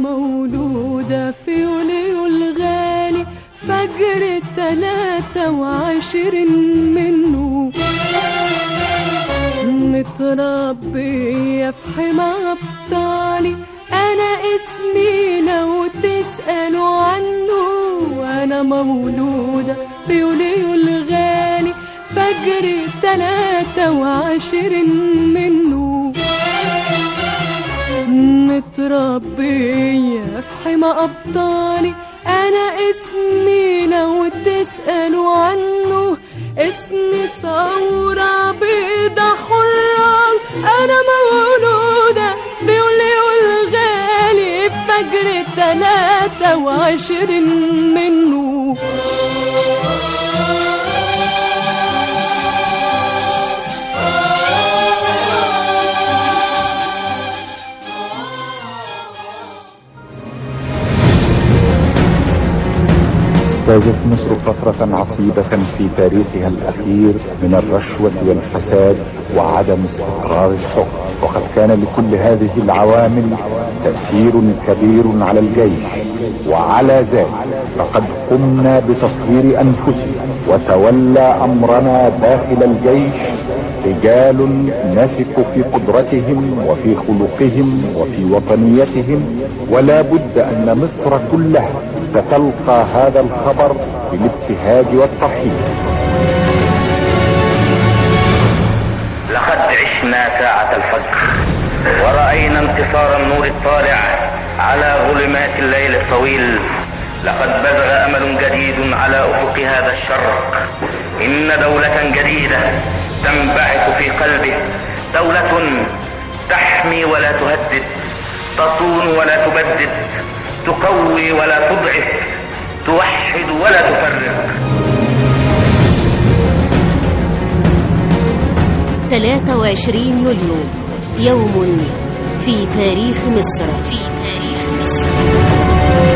مولودة في يوليو الغالي فجر التلاتة وعشرين منه متربية في حمى أبطالي أنا اسمي لو تسألوا عنه وأنا مولودة في يوليو الغالي فجر التلاتة وعشرين منه متربية في حمى أبطالي أنا اسمي لو تسألوا عنه اسمي ثورة بيضة حرة أنا مولودة بيوليو الغالي فجر تلاتة وعشرين منه اجتازت مصر فترة عصيبة في تاريخها الأخير من الرشوة والفساد وعدم استقرار الحكم وقد كان لكل هذه العوامل تأثير كبير على الجيش وعلى ذلك فقد قمنا بتطهير أنفسنا وتولى أمرنا داخل الجيش رجال نثق في قدرتهم وفي خلقهم وفي وطنيتهم ولا بد أن مصر كلها ستلقى هذا الخبر بالابتهاج والترحيب لقد عشنا ساعة الفجر ورأينا انتصار النور الطالع على ظلمات الليل الطويل لقد بزغ أمل جديد على أفق هذا الشرق إن دولة جديدة تنبعث في قلبه دولة تحمي ولا تهدد تصون ولا تبدد تقوي ولا تضعف توحد ولا تفرق 23 يوليو يوم في تاريخ مصر في تاريخ مصر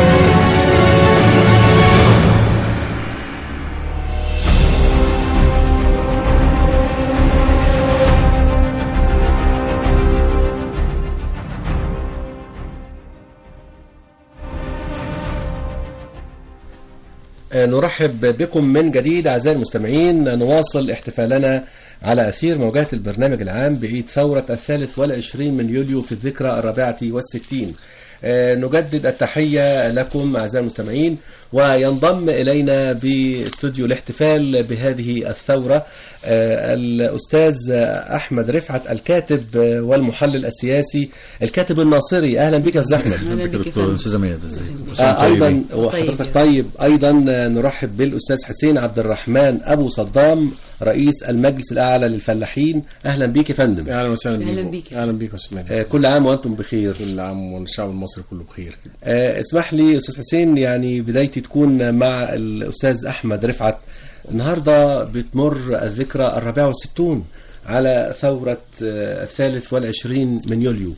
نرحب بكم من جديد أعزائي المستمعين نواصل احتفالنا على أثير موجات البرنامج العام بعيد ثورة الثالث والعشرين من يوليو في الذكرى الرابعة والستين نجدد التحية لكم أعزائي المستمعين وينضم إلينا باستوديو الاحتفال بهذه الثورة الأستاذ أحمد رفعت الكاتب والمحلل السياسي الكاتب الناصري أهلا بك يا أستاذ أحمد اهلا بك دكتور استاذه ميادة ازيك آه ايضا وحضرتك طيب ايضا نرحب بالاستاذ حسين عبد الرحمن ابو صدام رئيس المجلس الاعلى للفلاحين اهلا بيك يا فندم اهلا وسهلا أهلا بيكم بيك. اهلا بيك يا استاذ مهدي آه كل عام وانتم بخير كل عام والشعب المصري كله بخير آه اسمح لي استاذ حسين يعني بدايتي تكون مع الاستاذ احمد رفعت النهارده بتمر الذكرى الرابعه والستون على ثوره آه الثالث والعشرين من يوليو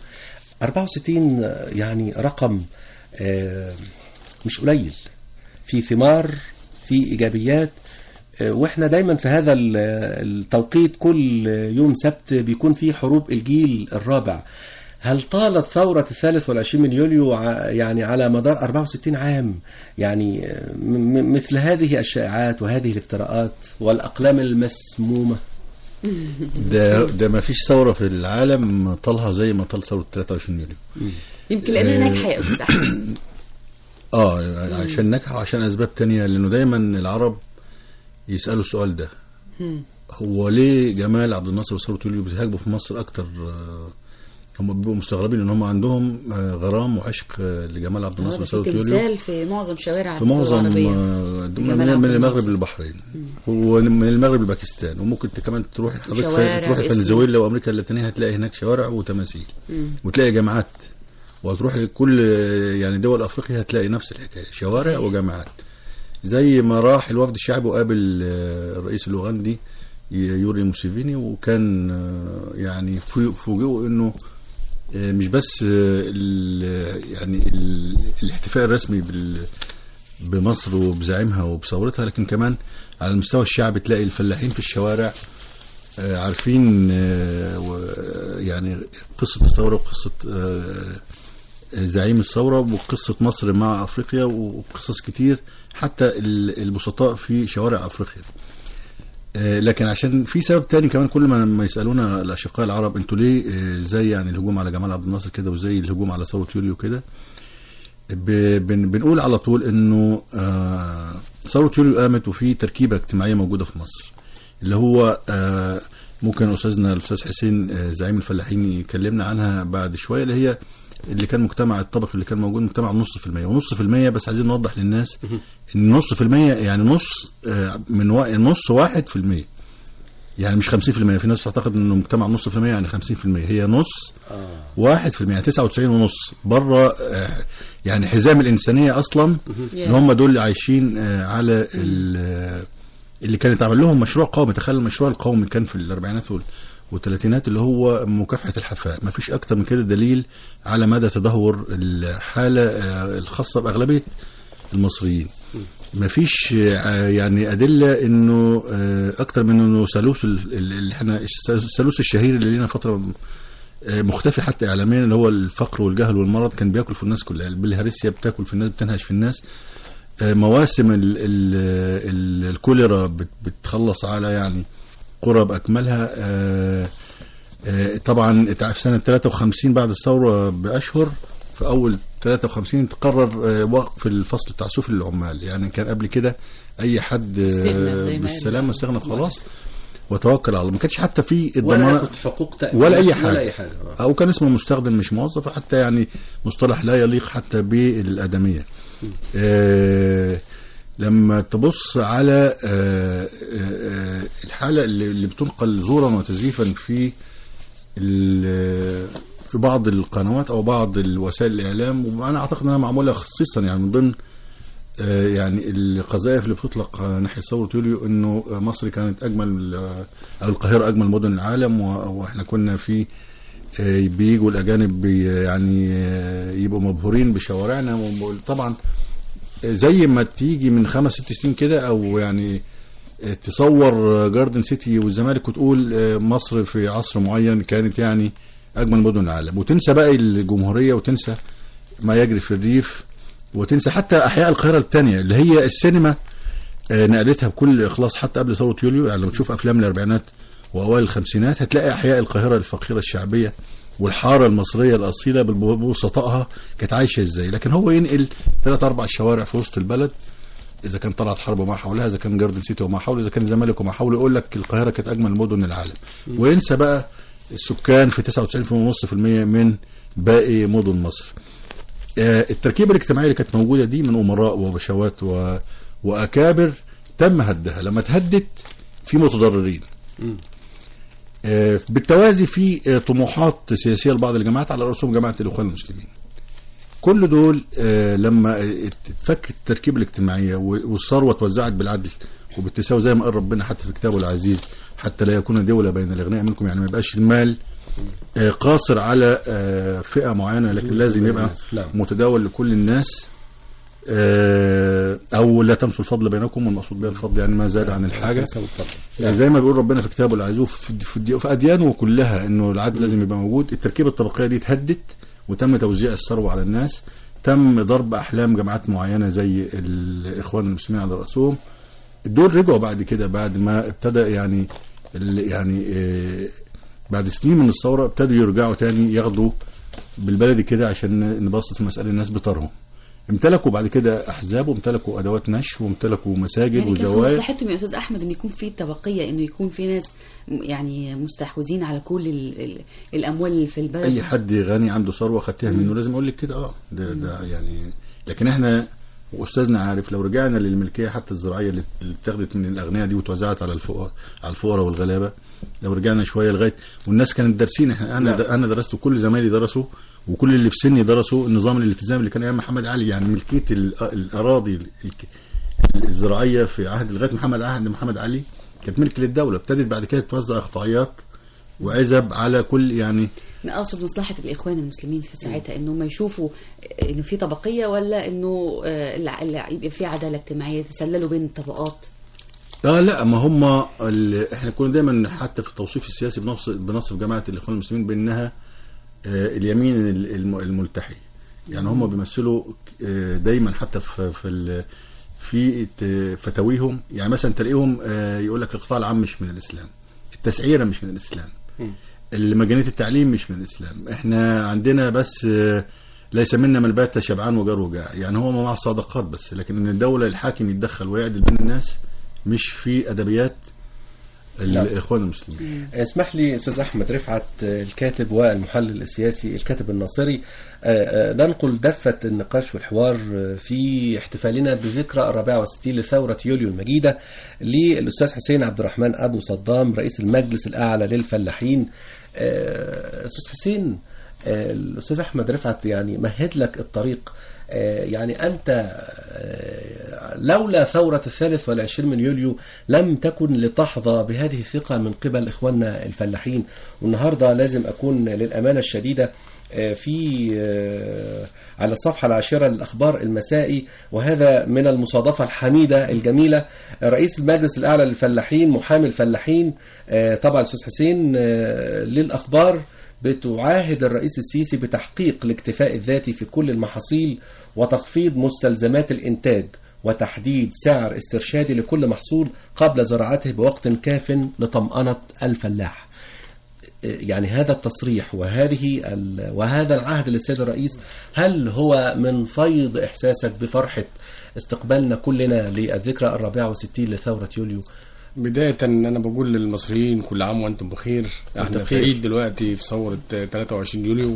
64 آه، يعني رقم آه، مش قليل في ثمار في ايجابيات آه، واحنا دايما في هذا ال- التوقيت كل يوم سبت بيكون في حروب الجيل الرابع هل طالت ثورة الثالث والعشرين من يوليو ع- يعني على مدار 64 عام يعني آه، م- م- مثل هذه الشائعات وهذه الافتراءات والأقلام المسمومة ده ده ما فيش ثوره في العالم طالها زي ما طال ثوره 23 يوليو يمكن لانها آه، ناجحه يا استاذ احمد اه عشان نجح وعشان اسباب تانية لانه دايما العرب يسالوا السؤال ده هو ليه جمال عبد الناصر وثوره يوليو بيتهاجموا في مصر اكتر آه، هم بيبقوا مستغربين ان هم عندهم آه، غرام وعشق آه، لجمال عبد الناصر في وثوره يوليو تمثال في معظم شوارع في معظم العربية. آه، جمال من, عبد من المغرب الناصر. للبحرين ومن المغرب لباكستان وممكن انت كمان تروح حضرتك شوارع تروحي باسم. فنزويلا وامريكا اللاتينيه هتلاقي هناك شوارع وتماثيل مم. وتلاقي جامعات وتروحي كل يعني دول افريقيا هتلاقي نفس الحكايه شوارع وجامعات زي ما راح الوفد الشعبي وقابل آه، الرئيس الاوغندي يوري موسيفيني وكان آه، يعني فو- فوجئوا انه آه، مش بس آه، ال- يعني ال- الاحتفاء الرسمي بال بمصر وبزعيمها وبثورتها لكن كمان على المستوى الشعبي تلاقي الفلاحين في الشوارع آه، عارفين آه، و- يعني قصة الثورة وقصة آه، زعيم الثوره وقصه مصر مع افريقيا وقصص كتير حتى ال- البسطاء في شوارع افريقيا آه، لكن عشان في سبب تاني كمان كل ما ما يسالونا الاشقاء العرب انتوا ليه آه، زي يعني الهجوم على جمال عبد الناصر كده وزي الهجوم على ثوره يوليو كده ب- بن- بنقول على طول انه آه، ثوره يوليو قامت وفي تركيبه اجتماعيه موجوده في مصر اللي هو آه، ممكن استاذنا الاستاذ حسين آه، زعيم الفلاحين يكلمنا عنها بعد شويه اللي هي اللي كان مجتمع الطبق اللي كان موجود مجتمع نص في المية ونص في المية بس عايزين نوضح للناس ان نص في المية يعني نص آه، من وا... نص واحد في المية يعني مش خمسين في المية في ناس بتعتقد انه مجتمع نص في المية يعني خمسين في المية هي نص واحد في المية يعني تسعة وتسعين ونص بره آه، يعني حزام الإنسانية أصلا اللي هم دول اللي عايشين آه، على ال- اللي كان اتعمل لهم مشروع قومي تخيل المشروع القومي كان في الأربعينات وال- والثلاثينات اللي هو مكافحة الحفاء ما فيش أكتر من كده دليل على مدى تدهور الحالة آه، الخاصة بأغلبية المصريين ما فيش آه، يعني أدلة إنه آه، أكتر من إنه ثالوث ال- ال- اللي احنا الثالوث الشهير اللي لينا فترة آه، مختفي حتى اعلاميا اللي هو الفقر والجهل والمرض كان بياكل في الناس كلها البلهارسيا بتاكل في الناس بتنهش في الناس آه، مواسم ال ال ال الكوليرا بت- بتخلص على يعني قرى باكملها آه، آه، طبعا اتع- في سنه 53 بعد الثوره باشهر في اول 53 تقرر آه، وقف الفصل التعسفي للعمال يعني كان قبل كده اي حد آه، استغنى زي ما قال. بالسلامه استغنى خلاص وتوكل على الله ما كانش حتى في ولا الضمانات ياخد حقوق تأمين ولا اي حاجه ولا اي حاجه آه. او كان اسمه مستخدم مش موظف حتى يعني مصطلح لا يليق حتى بالادميه آه لما تبص على آه آه الحاله اللي اللي بتنقل زورا وتزييفا في ال- في بعض القنوات او بعض الوسائل الاعلام وانا اعتقد انها معموله خصيصا يعني من ضمن آه، يعني القذائف اللي بتطلق آه، ناحيه ثوره يوليو انه آه، مصر كانت اجمل آه، او القاهره اجمل مدن العالم و- واحنا كنا في آه، بيجوا الاجانب بي يعني آه، يبقوا مبهورين بشوارعنا وطبعا آه، زي ما تيجي من خمس ست سنين كده او يعني آه، تصور جاردن سيتي والزمالك وتقول آه، مصر في عصر معين كانت يعني اجمل مدن العالم وتنسى باقي الجمهوريه وتنسى ما يجري في الريف وتنسى حتى احياء القاهره الثانيه اللي هي السينما آه، نقلتها بكل اخلاص حتى قبل ثوره يوليو يعني لما تشوف افلام الاربعينات واوائل الخمسينات هتلاقي احياء القاهره الفقيره الشعبيه والحاره المصريه الاصيله ببسطائها كانت عايشه ازاي لكن هو ينقل ثلاث اربع شوارع في وسط البلد اذا كان طلعت حرب وما حولها اذا كان جاردن سيتي وما حوله اذا كان الزمالك وما حوله يقول لك القاهره كانت اجمل مدن العالم وينسى بقى السكان في 99.5% من باقي مدن مصر آه، التركيبه الاجتماعيه اللي كانت موجوده دي من امراء وبشوات و... واكابر تم هدها لما اتهدت في متضررين آه، بالتوازي في آه، طموحات سياسيه لبعض الجماعات على راسهم جماعه الاخوان المسلمين كل دول آه، لما اتفك التركيبه الاجتماعيه و- والثروه اتوزعت بالعدل وبالتساوي زي ما قال ربنا حتى في كتابه العزيز حتى لا يكون دولة بين الاغنياء منكم يعني ما يبقاش المال آه، قاصر على آه، فئه معينه لكن لازم يبقى نعم. متداول لكل الناس آه، او لا تمسوا الفضل بينكم والمقصود بها الفضل يعني ما زاد عن الحاجه حسب الفضل. يعني زي ما بيقول ربنا في كتابه العزيز في, في, في اديانه كلها انه العدل لازم يبقى موجود التركيبه الطبقيه دي اتهدت وتم توزيع الثروه على الناس تم ضرب احلام جماعات معينه زي الاخوان المسلمين على راسهم دول رجعوا بعد كده بعد ما ابتدى يعني ال- يعني آه، بعد سنين من الثوره ابتدوا يرجعوا تاني ياخدوا بالبلدي كده عشان نبسط المساله الناس بطارهم امتلكوا بعد كده احزاب وامتلكوا ادوات نشر وامتلكوا مساجد يعني كان في وزوايا مصلحتهم يا استاذ احمد ان يكون في طبقيه انه يكون في ناس م- يعني مستحوذين على كل ال ال الاموال اللي في البلد اي حد غني عنده ثروه خدتها منه لازم اقول لك كده اه ده ده يعني لكن احنا واستاذنا عارف لو رجعنا للملكيه حتى الزراعيه اللي اللي اتاخدت من الاغنياء دي وتوزعت على الفقراء على الفقراء والغلابه لو رجعنا شويه لغايه والناس كانت دارسين احنا انا نعم. انا درست وكل زمايلي درسوا وكل اللي في سني درسوا النظام الالتزامي اللي كان ايام محمد علي يعني ملكيه ال- الاراضي الك- الزراعيه في عهد لغايه محمد عهد محمد علي كانت ملك للدوله ابتدت بعد كده توزع اقطاعيات وعزب على كل يعني انا اقصد مصلحه الاخوان المسلمين في ساعتها انه هم يشوفوا انه في طبقيه ولا انه آه، الع- الع- يبقى في عداله اجتماعيه يتسللوا بين الطبقات اه لا ما هم ال- احنا كنا دايما حتى في التوصيف السياسي بنصف بنصف جماعه الاخوان المسلمين بانها آه اليمين ال- الم- الملتحي يعني هم بيمثلوا آه، دايما حتى في في ال- في ت- فتاويهم يعني مثلا تلاقيهم آه، يقول لك القطاع العام مش من الاسلام التسعيره مش من الاسلام مجانيه التعليم مش من الاسلام احنا عندنا بس آه، ليس منا من بات شبعان وجار وجاع يعني هو مع الصدقات بس لكن ان الدوله الحاكم يتدخل ويعدل بين الناس مش في ادبيات نعم. الاخوان المسلمين اسمح لي استاذ احمد رفعت آه، الكاتب والمحلل السياسي الكاتب الناصري آه، آه، ننقل دفة النقاش والحوار آه، في احتفالنا بذكرى الرابعة والستين لثورة يوليو المجيدة للأستاذ حسين عبد الرحمن أبو صدام رئيس المجلس الأعلى للفلاحين آه، أستاذ حسين آه، الأستاذ أحمد رفعت يعني مهد لك الطريق آه، يعني أنت آه، لولا ثورة الثالث والعشرين من يوليو لم تكن لتحظى بهذه الثقة من قبل إخواننا الفلاحين والنهاردة لازم أكون للأمانة الشديدة آه، في آه، على الصفحة العاشرة للأخبار المسائي وهذا من المصادفة الحميدة الجميلة رئيس المجلس الأعلى للفلاحين محامي الفلاحين آه، طبعا الأستاذ حسين آه، للأخبار بتعاهد الرئيس السيسي بتحقيق الاكتفاء الذاتي في كل المحاصيل وتخفيض مستلزمات الإنتاج وتحديد سعر استرشادي لكل محصول قبل زراعته بوقت كاف لطمأنة الفلاح يعني هذا التصريح وهذه ال... وهذا العهد للسيد الرئيس هل هو من فيض إحساسك بفرحة استقبالنا كلنا للذكرى الرابعة والستين لثورة يوليو بداية أنا بقول للمصريين كل عام وأنتم بخير احنا في بخير. عيد دلوقتي في ثورة 23 يوليو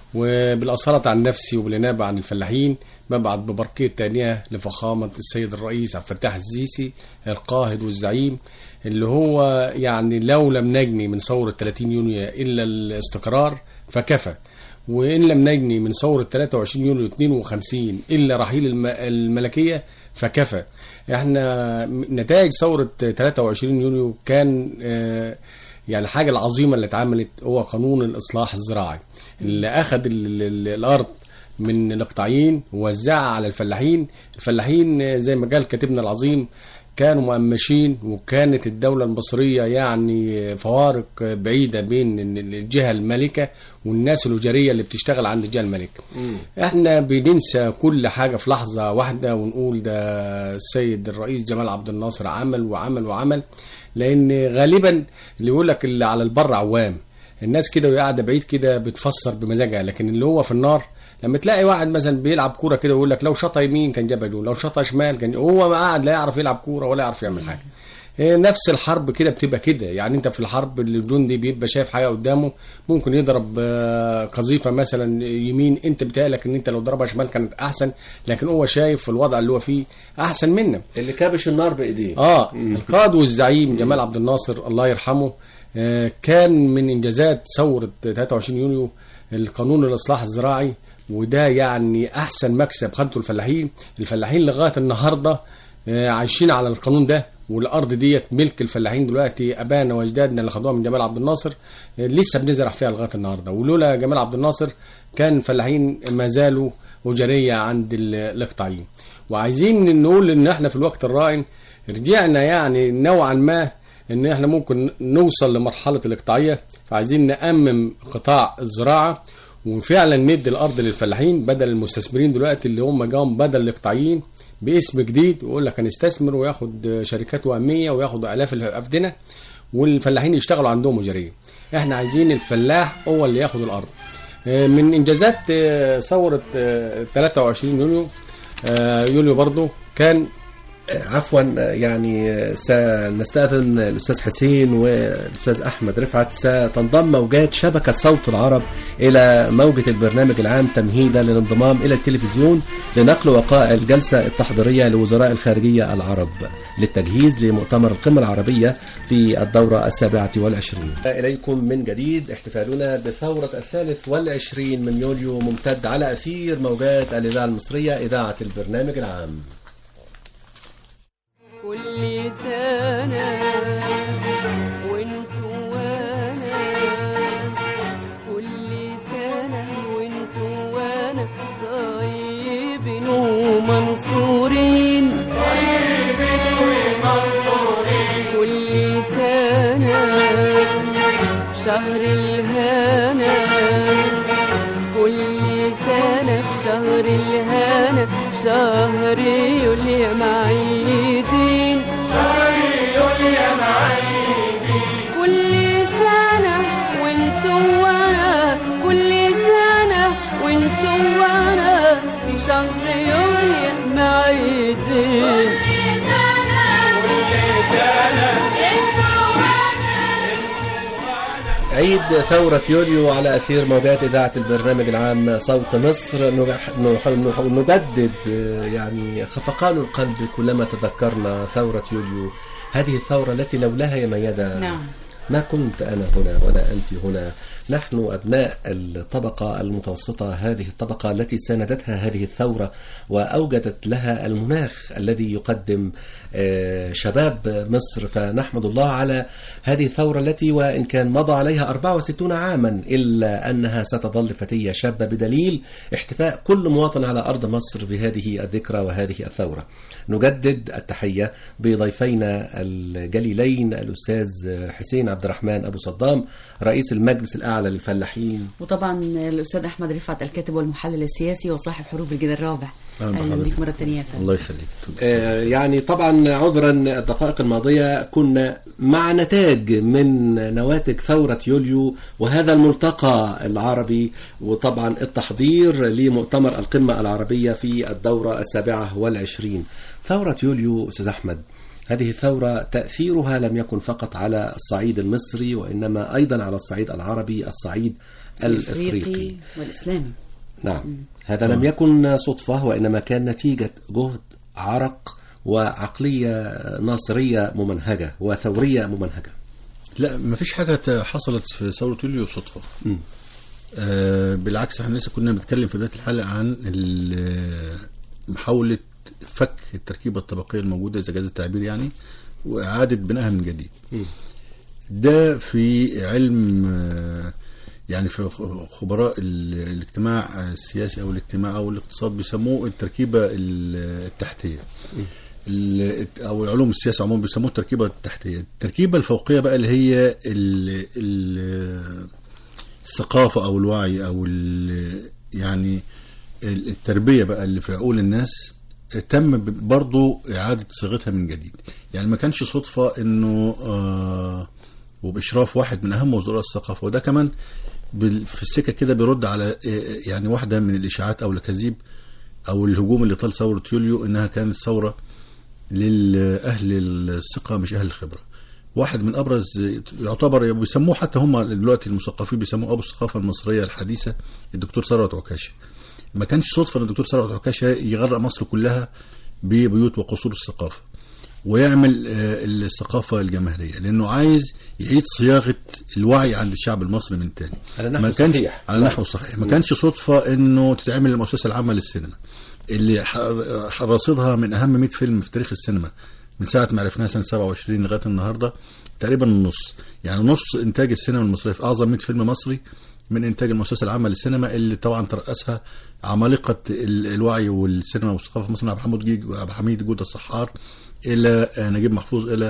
وبالأصالة عن نفسي وبالإنابة عن الفلاحين ببعت ببرقية تانية لفخامة السيد الرئيس عبد الفتاح السيسي القائد والزعيم اللي هو يعني لو لم نجني من ثورة 30 يونيو إلا الاستقرار فكفى وإن لم نجني من ثورة 23 يوليو 52 إلا رحيل الم- الملكية فكفى احنا نتائج ثورة 23 يوليو كان آه، يعني الحاجة العظيمة اللي اتعملت هو قانون الإصلاح الزراعي اللي أخذ ال- ال- الأرض من الإقطاعيين ووزعها على الفلاحين الفلاحين آه، زي ما قال كاتبنا العظيم كانوا مؤمشين وكانت الدولة المصرية يعني فوارق بعيدة بين الجهة المالكة والناس الأجرية اللي بتشتغل عند الجهة المالكة احنا بننسى كل حاجة في لحظة واحدة ونقول ده السيد الرئيس جمال عبد الناصر عمل وعمل وعمل لأن غالبا اللي يقول لك اللي على البر عوام الناس كده وهي قاعدة بعيد كده بتفسر بمزاجها لكن اللي هو في النار لما تلاقي واحد مثلا بيلعب كوره كده ويقول لك لو شاط يمين كان جاب جون لو شاط شمال كان هو قاعد لا يعرف يلعب كوره ولا يعرف يعمل حاجه هي نفس الحرب كده بتبقى كده يعني انت في الحرب الجندي بيبقى شايف حاجه قدامه ممكن يضرب آه، قذيفه مثلا يمين انت بتقالك ان انت لو ضربها شمال كانت احسن لكن هو شايف في الوضع اللي هو فيه احسن منك اللي كابش النار بإيديه اه القائد والزعيم جمال عبد الناصر الله يرحمه آه، كان من انجازات ثوره 23 يونيو القانون الاصلاح الزراعي وده يعني احسن مكسب خدته الفلاحين الفلاحين لغايه النهارده آه، عايشين على القانون ده والارض ديت ملك الفلاحين دلوقتي ابانا واجدادنا اللي خدوها من جمال عبد الناصر آه، لسه بنزرع فيها لغايه النهارده ولولا جمال عبد الناصر كان الفلاحين ما زالوا اجريه عند ال- الاقطاعيين وعايزين نقول ان احنا في الوقت الراهن رجعنا يعني نوعا ما ان احنا ممكن نوصل لمرحله الاقطاعيه فعايزين نامم قطاع الزراعه وفعلا ندي الارض للفلاحين بدل المستثمرين دلوقتي اللي هم جاهم بدل الاقطاعيين باسم جديد ويقول لك هنستثمر وياخد شركات وهميه وياخد الاف الافدنه والفلاحين يشتغلوا عندهم اجاريه احنا عايزين الفلاح هو اللي ياخد الارض آه، من انجازات آه، ثوره آه، 23 يونيو آه، يوليو برضو كان عفوا يعني سنستأذن الأستاذ حسين والأستاذ أحمد رفعت ستنضم موجات شبكة صوت العرب إلى موجة البرنامج العام تمهيدا للانضمام إلى التلفزيون لنقل وقائع الجلسة التحضيرية لوزراء الخارجية العرب للتجهيز لمؤتمر القمة العربية في الدورة السابعة والعشرين إليكم من جديد احتفالنا بثورة الثالث والعشرين من يوليو ممتد على أثير موجات الإذاعة المصرية إذاعة البرنامج العام كل سنة وانتوا وانا كل سنة وانتوا وانا طيبين ومنصورين كل سنة شهر الهنا كل سنة سنة في شهر الهنا شهر يوليا معيدين كل سنة وانتوا وانا كل سنة وانتوا وانا في شهر يوليا معيدين عيد ثورة يوليو على أثير موجات إذاعة البرنامج العام صوت مصر نح- نح- نح- نجدد آه، يعني خفقان القلب كلما تذكرنا ثورة يوليو هذه الثورة التي لولاها يا ميادة نعم. ما كنت أنا هنا ولا أنت هنا نحن أبناء الطبقة المتوسطة هذه الطبقة التي ساندتها هذه الثورة وأوجدت لها المناخ الذي يقدم آه، شباب مصر فنحمد الله على هذه الثورة التي وإن كان مضى عليها 64 عاما إلا أنها ستظل فتية شابة بدليل احتفاء كل مواطن على أرض مصر بهذه الذكرى وهذه الثورة نجدد التحية بضيفينا الجليلين الأستاذ حسين عبد الرحمن أبو صدام رئيس المجلس الأعلى للفلاحين وطبعا الاستاذ احمد رفعت الكاتب والمحلل السياسي وصاحب حروب الجيل الرابع أهلا اهلا بحضرتك. بك مره ثانيه يا فندم الله يخليك آه، يعني طبعا عذرا الدقائق الماضية كنا مع نتاج من نواتج ثورة يوليو وهذا الملتقى العربي وطبعا التحضير لمؤتمر القمة العربية في الدورة السابعة والعشرين ثورة يوليو أستاذ أحمد هذه الثورة تأثيرها لم يكن فقط على الصعيد المصري وإنما أيضا على الصعيد العربي الصعيد الإفريقي الافريقي والاسلامي نعم هذا لم يكن صدفة وإنما كان نتيجة جهد عرق وعقلية ناصرية ممنهجة وثورية ممنهجة لا ما فيش حاجة ت- حصلت في ثورة يوليو صدفة مم. آه بالعكس احنا لسه كنا بنتكلم في بداية الحلقة عن ال- محاولة فك التركيبة الطبقية الموجودة إذا جاز التعبير يعني وإعادة بنائها من جديد ده في علم آه، يعني في خ- خبراء ال- الاجتماع السياسي أو الاجتماع أو الاقتصاد بيسموه التركيبة ال- التحتية ال- او العلوم السياسه عموما بيسموه التركيبه التحتيه التركيبه الفوقيه بقى اللي هي ال ال الثقافه او الوعي او ال يعني ال- التربيه بقى اللي في عقول الناس تم ب- برضو اعاده صياغتها من جديد يعني ما كانش صدفه انه آه وباشراف واحد من اهم وزراء الثقافه وده كمان بال- في السكه كده بيرد على آه، يعني واحده من الاشاعات او الاكاذيب او الهجوم اللي طال ثوره يوليو انها كانت ثوره للأهل الثقة مش أهل الخبرة واحد من أبرز يعتبر بيسموه حتى هم دلوقتي المثقفين بيسموه أبو الثقافة المصرية الحديثة الدكتور ثروت عكاشة ما كانش صدفة أن الدكتور ثروت عكاشة يغرق مصر كلها ببيوت وقصور الثقافة ويعمل آه، الثقافة الجماهيرية لأنه عايز يعيد صياغة الوعي عند الشعب المصري من تاني على نحو ما كانش صحيح. على نحو صحيح ما كانش صدفة انه تتعمل المؤسسة العامة للسينما اللي ح- ح- راصدها من اهم 100 فيلم في تاريخ السينما من ساعة ما عرفناها سنة 27 لغاية النهاردة تقريبا النص يعني نص انتاج السينما المصرية في اعظم 100 فيلم مصري من انتاج المؤسسة العامة للسينما اللي طبعا ترأسها عمالقة ال- الوعي والسينما والثقافة في مصر من عبد الحميد جيج عبد الحميد جودة الصحار الى آه، نجيب محفوظ الى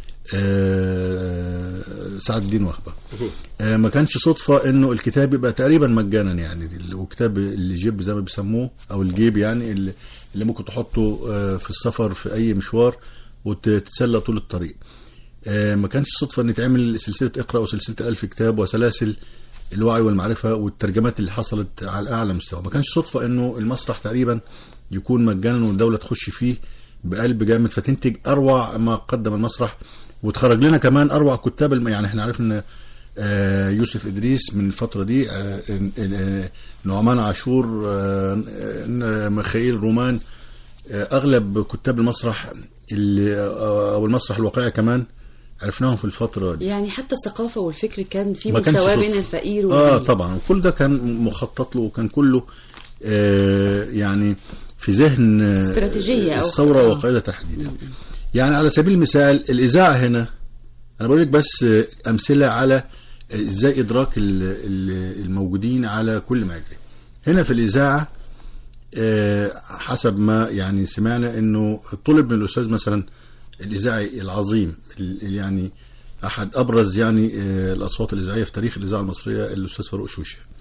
آه، سعد الدين وهبه آه، ما كانش صدفة انه الكتاب يبقى تقريبا مجانا يعني دي- وكتاب الجيب زي ما بيسموه او الجيب يعني اللي اللي ممكن تحطه آه، في السفر في اي مشوار وتتسلى طول الطريق آه، ما كانش صدفة ان يتعمل سلسلة اقرأ وسلسلة الألف كتاب وسلاسل الوعي والمعرفة والترجمات اللي حصلت على أعلى مستوى ما كانش صدفة انه المسرح تقريبا يكون مجانا والدولة تخش فيه بقلب جامد فتنتج أروع ما قدم المسرح وتخرج لنا كمان أروع كتاب الم... يعني احنا عرفنا آه، يوسف إدريس من الفترة دي آه، آه، نعمان عاشور آه، آه، ميخائيل رومان آه، أغلب كتاب المسرح اللي آه، أو المسرح الواقعي كمان عرفناهم في الفترة دي يعني حتى الثقافه والفكر كان في ما كانش مساواه صدفة. بين الفقير اه والغني طبعا وكل ده كان مخطط له وكان كله آه يعني في ذهن آه، استراتيجية أو الثوره آه. وقائدها تحديدا يعني على سبيل المثال الاذاعه هنا انا بقول لك بس آه، امثله على آه، ازاي ادراك ال- ال- الموجودين على كل ما يجري هنا في الاذاعه آه، حسب ما يعني سمعنا انه طلب من الاستاذ مثلا الاذاعي العظيم ال- يعني احد ابرز يعني آه، الاصوات الاذاعيه في تاريخ الاذاعه المصريه الاستاذ فاروق شوشه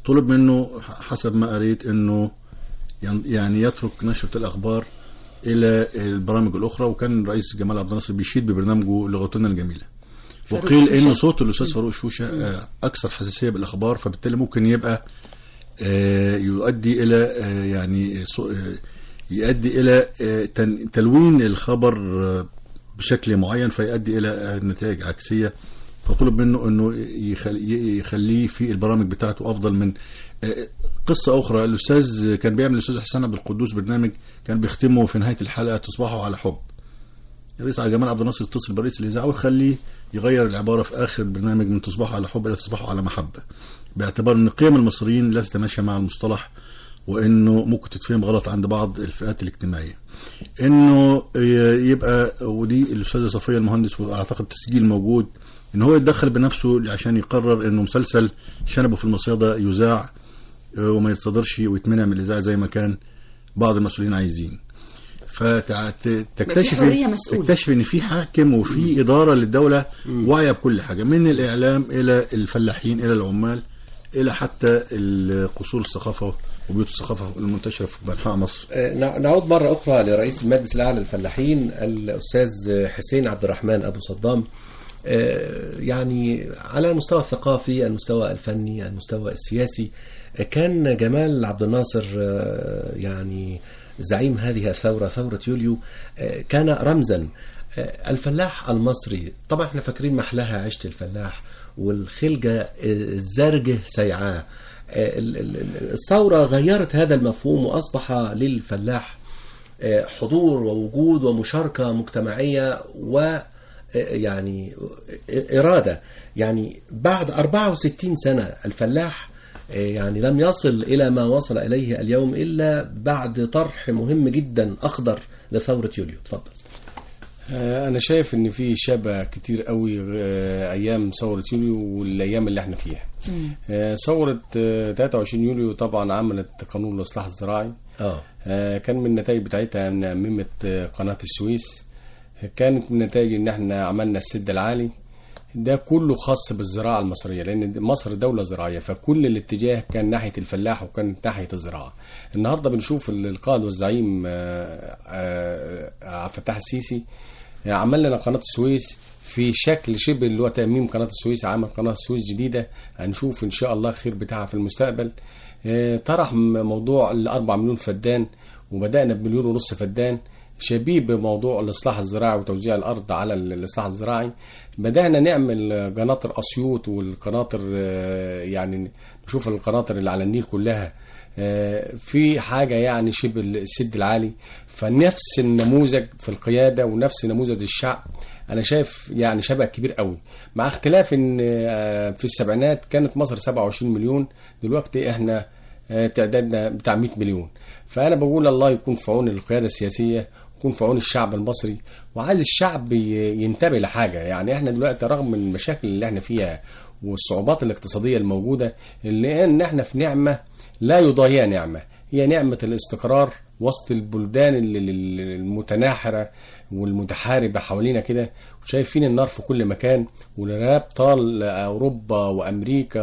طلب منه حسب ما قريت انه ين- يعني يترك نشرة الاخبار الى البرامج الاخرى وكان الرئيس جمال عبد الناصر بيشيد ببرنامجه لغتنا الجميله فاروق وقيل شوشة. ان صوت الاستاذ فاروق شوشه آه، اكثر حساسيه بالاخبار فبالتالي ممكن يبقى آه، يؤدي الى آه، يعني صو- آه، يؤدي الى آه، تن- تلوين الخبر آه، بشكل معين فيؤدي الى آه، نتائج عكسيه فطلب منه انه يخل- يخليه في البرامج بتاعته افضل من آه، قصه اخرى الاستاذ كان بيعمل الاستاذ حسين عبد القدوس برنامج كان بيختمه في نهايه الحلقه تصبحوا على حب الرئيس عبد جمال عبد الناصر اتصل برئيس الاذاعه ويخليه يغير العباره في اخر البرنامج من تصبحوا على حب الى تصبحوا على محبه باعتبار ان قيم المصريين لا تتماشى مع المصطلح وانه ممكن تتفهم غلط عند بعض الفئات الاجتماعيه انه ي- يبقى ودي الاستاذه صفيه المهندس واعتقد تسجيل موجود ان هو يتدخل بنفسه عشان يقرر انه مسلسل شنبه في المصيده يذاع آه، وما يتصدرش ويتمنع من الاذاعه زي ما كان بعض المسؤولين عايزين فتكتشف حرية مسؤول. تكتشف ان في حاكم وفي اداره للدوله واعيه بكل حاجه من الاعلام الى الفلاحين الى العمال الى حتى ال- قصور الثقافه وبيوت الثقافه المنتشره في انحاء مصر آه، نع- نعود مرة أخرى لرئيس المجلس الأعلى للفلاحين الأستاذ حسين عبد الرحمن أبو صدام آه، يعني على المستوى الثقافي المستوى الفني المستوى السياسي آه، كان جمال عبد الناصر آه، يعني زعيم هذه الثورة ثورة يوليو آه، كان رمزا آه، الفلاح المصري طبعا احنا فاكرين محلاها عيشة الفلاح والخلجة آه، الزرجة سيعاه آه، ال- ال- ال- الثورة غيرت هذا المفهوم وأصبح للفلاح آه، حضور ووجود ومشاركة مجتمعية و آه، يعني آه، إرادة يعني بعد 64 سنة الفلاح آه، يعني لم يصل إلى ما وصل إليه اليوم إلا بعد طرح مهم جدا أخضر لثورة يوليو تفضل آه، انا شايف ان في شبه كتير قوي آه، ايام ثوره يوليو والايام اللي احنا فيها آه، ثوره آه، 23 يوليو طبعا عملت قانون الاصلاح الزراعي اه آه، كان من النتائج بتاعتها ان اممت آه، قناه السويس كانت من النتائج ان احنا عملنا السد العالي ده كله خاص بالزراعه المصريه لان مصر دوله زراعيه فكل الاتجاه كان ناحيه الفلاح وكان ناحيه الزراعه النهارده بنشوف ال- القائد والزعيم آه، آه، عبد الفتاح السيسي آه، عمل لنا قناه السويس في شكل شبه اللي هو تأميم قناة السويس عمل قناة السويس جديدة هنشوف إن شاء الله خير بتاعها في المستقبل آه، طرح م- موضوع الأربع مليون فدان وبدأنا بمليون ونص فدان شبيه بموضوع الإصلاح الزراعي وتوزيع الأرض على ال- الإصلاح الزراعي بدأنا نعمل قناطر أسيوط والقناطر آه، يعني نشوف القناطر اللي على النيل كلها آه، في حاجة يعني شبه السد العالي فنفس النموذج في القيادة ونفس نموذج الشعب أنا شايف يعني شبه كبير قوي مع اختلاف إن آه، في السبعينات كانت مصر 27 مليون دلوقتي إحنا آه، تعدادنا بتاع 100 مليون فأنا بقول الله يكون في عون القيادة السياسية يكون في عون الشعب المصري وعايز الشعب ي- ينتبه لحاجة يعني احنا دلوقتي رغم من المشاكل اللي احنا فيها والصعوبات الاقتصادية الموجودة اللي ان احنا في نعمة لا يضاهيها نعمة هي نعمة الاستقرار وسط البلدان ال- ال- المتناحرة والمتحاربة حوالينا كده وشايفين النار في كل مكان والإرهاب طال أوروبا وأمريكا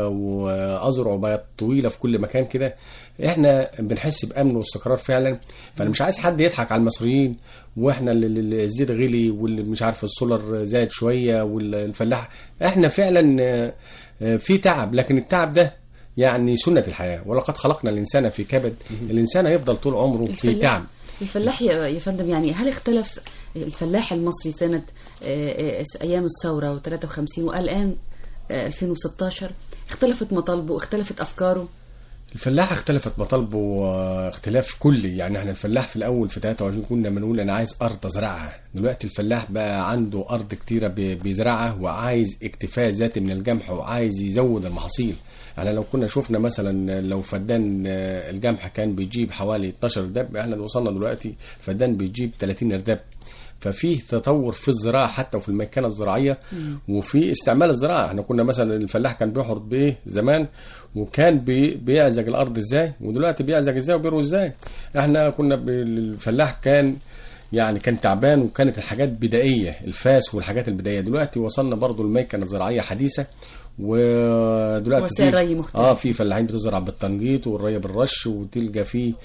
وأذرع بقت طويلة في كل مكان كده احنا بنحس بأمن واستقرار فعلا فأنا مش عايز حد يضحك على المصريين واحنا اللي- اللي الزيت غلي واللي مش عارف السولر زاد شوية والفلاح احنا فعلا آه، آه، في تعب لكن التعب ده يعني سنة الحياة ولقد خلقنا الإنسان في كبد الإنسان هيفضل طول عمره في الفلاح- تعب الفلاح يا يا فندم يعني هل اختلف الفلاح المصري سنة آه، آه، أيام الثورة و53 والآن آه، 2016 اختلفت مطالبه اختلفت أفكاره الفلاح اختلفت مطالبه آه، اختلاف كلي يعني احنا الفلاح في الاول في 23 كنا بنقول انا عايز ارض ازرعها دلوقتي الفلاح بقى عنده ارض كتيره بي- بيزرعها وعايز اكتفاء ذاتي من الجمح وعايز يزود المحاصيل يعني لو كنا شفنا مثلا لو فدان آه، الجمح كان بيجيب حوالي 12 ارداب احنا وصلنا دلوقتي فدان بيجيب 30 ارداب ففي تطور في الزراعه حتى وفي الميكنه الزراعيه وفي استعمال الزراعه احنا كنا مثلا الفلاح كان بيحرث بايه زمان وكان بي بيعزق الارض ازاي ودلوقتي بيعزق ازاي وبيروي ازاي احنا كنا ب- الفلاح كان يعني كان تعبان وكانت الحاجات بدائيه الفاس والحاجات البدائيه دلوقتي وصلنا برضو الميكنه زراعيه حديثه ودلوقتي وسائل في- ري مختلفة. اه في فلاحين بتزرع بالتنجيط والري بالرش وتلقى فيه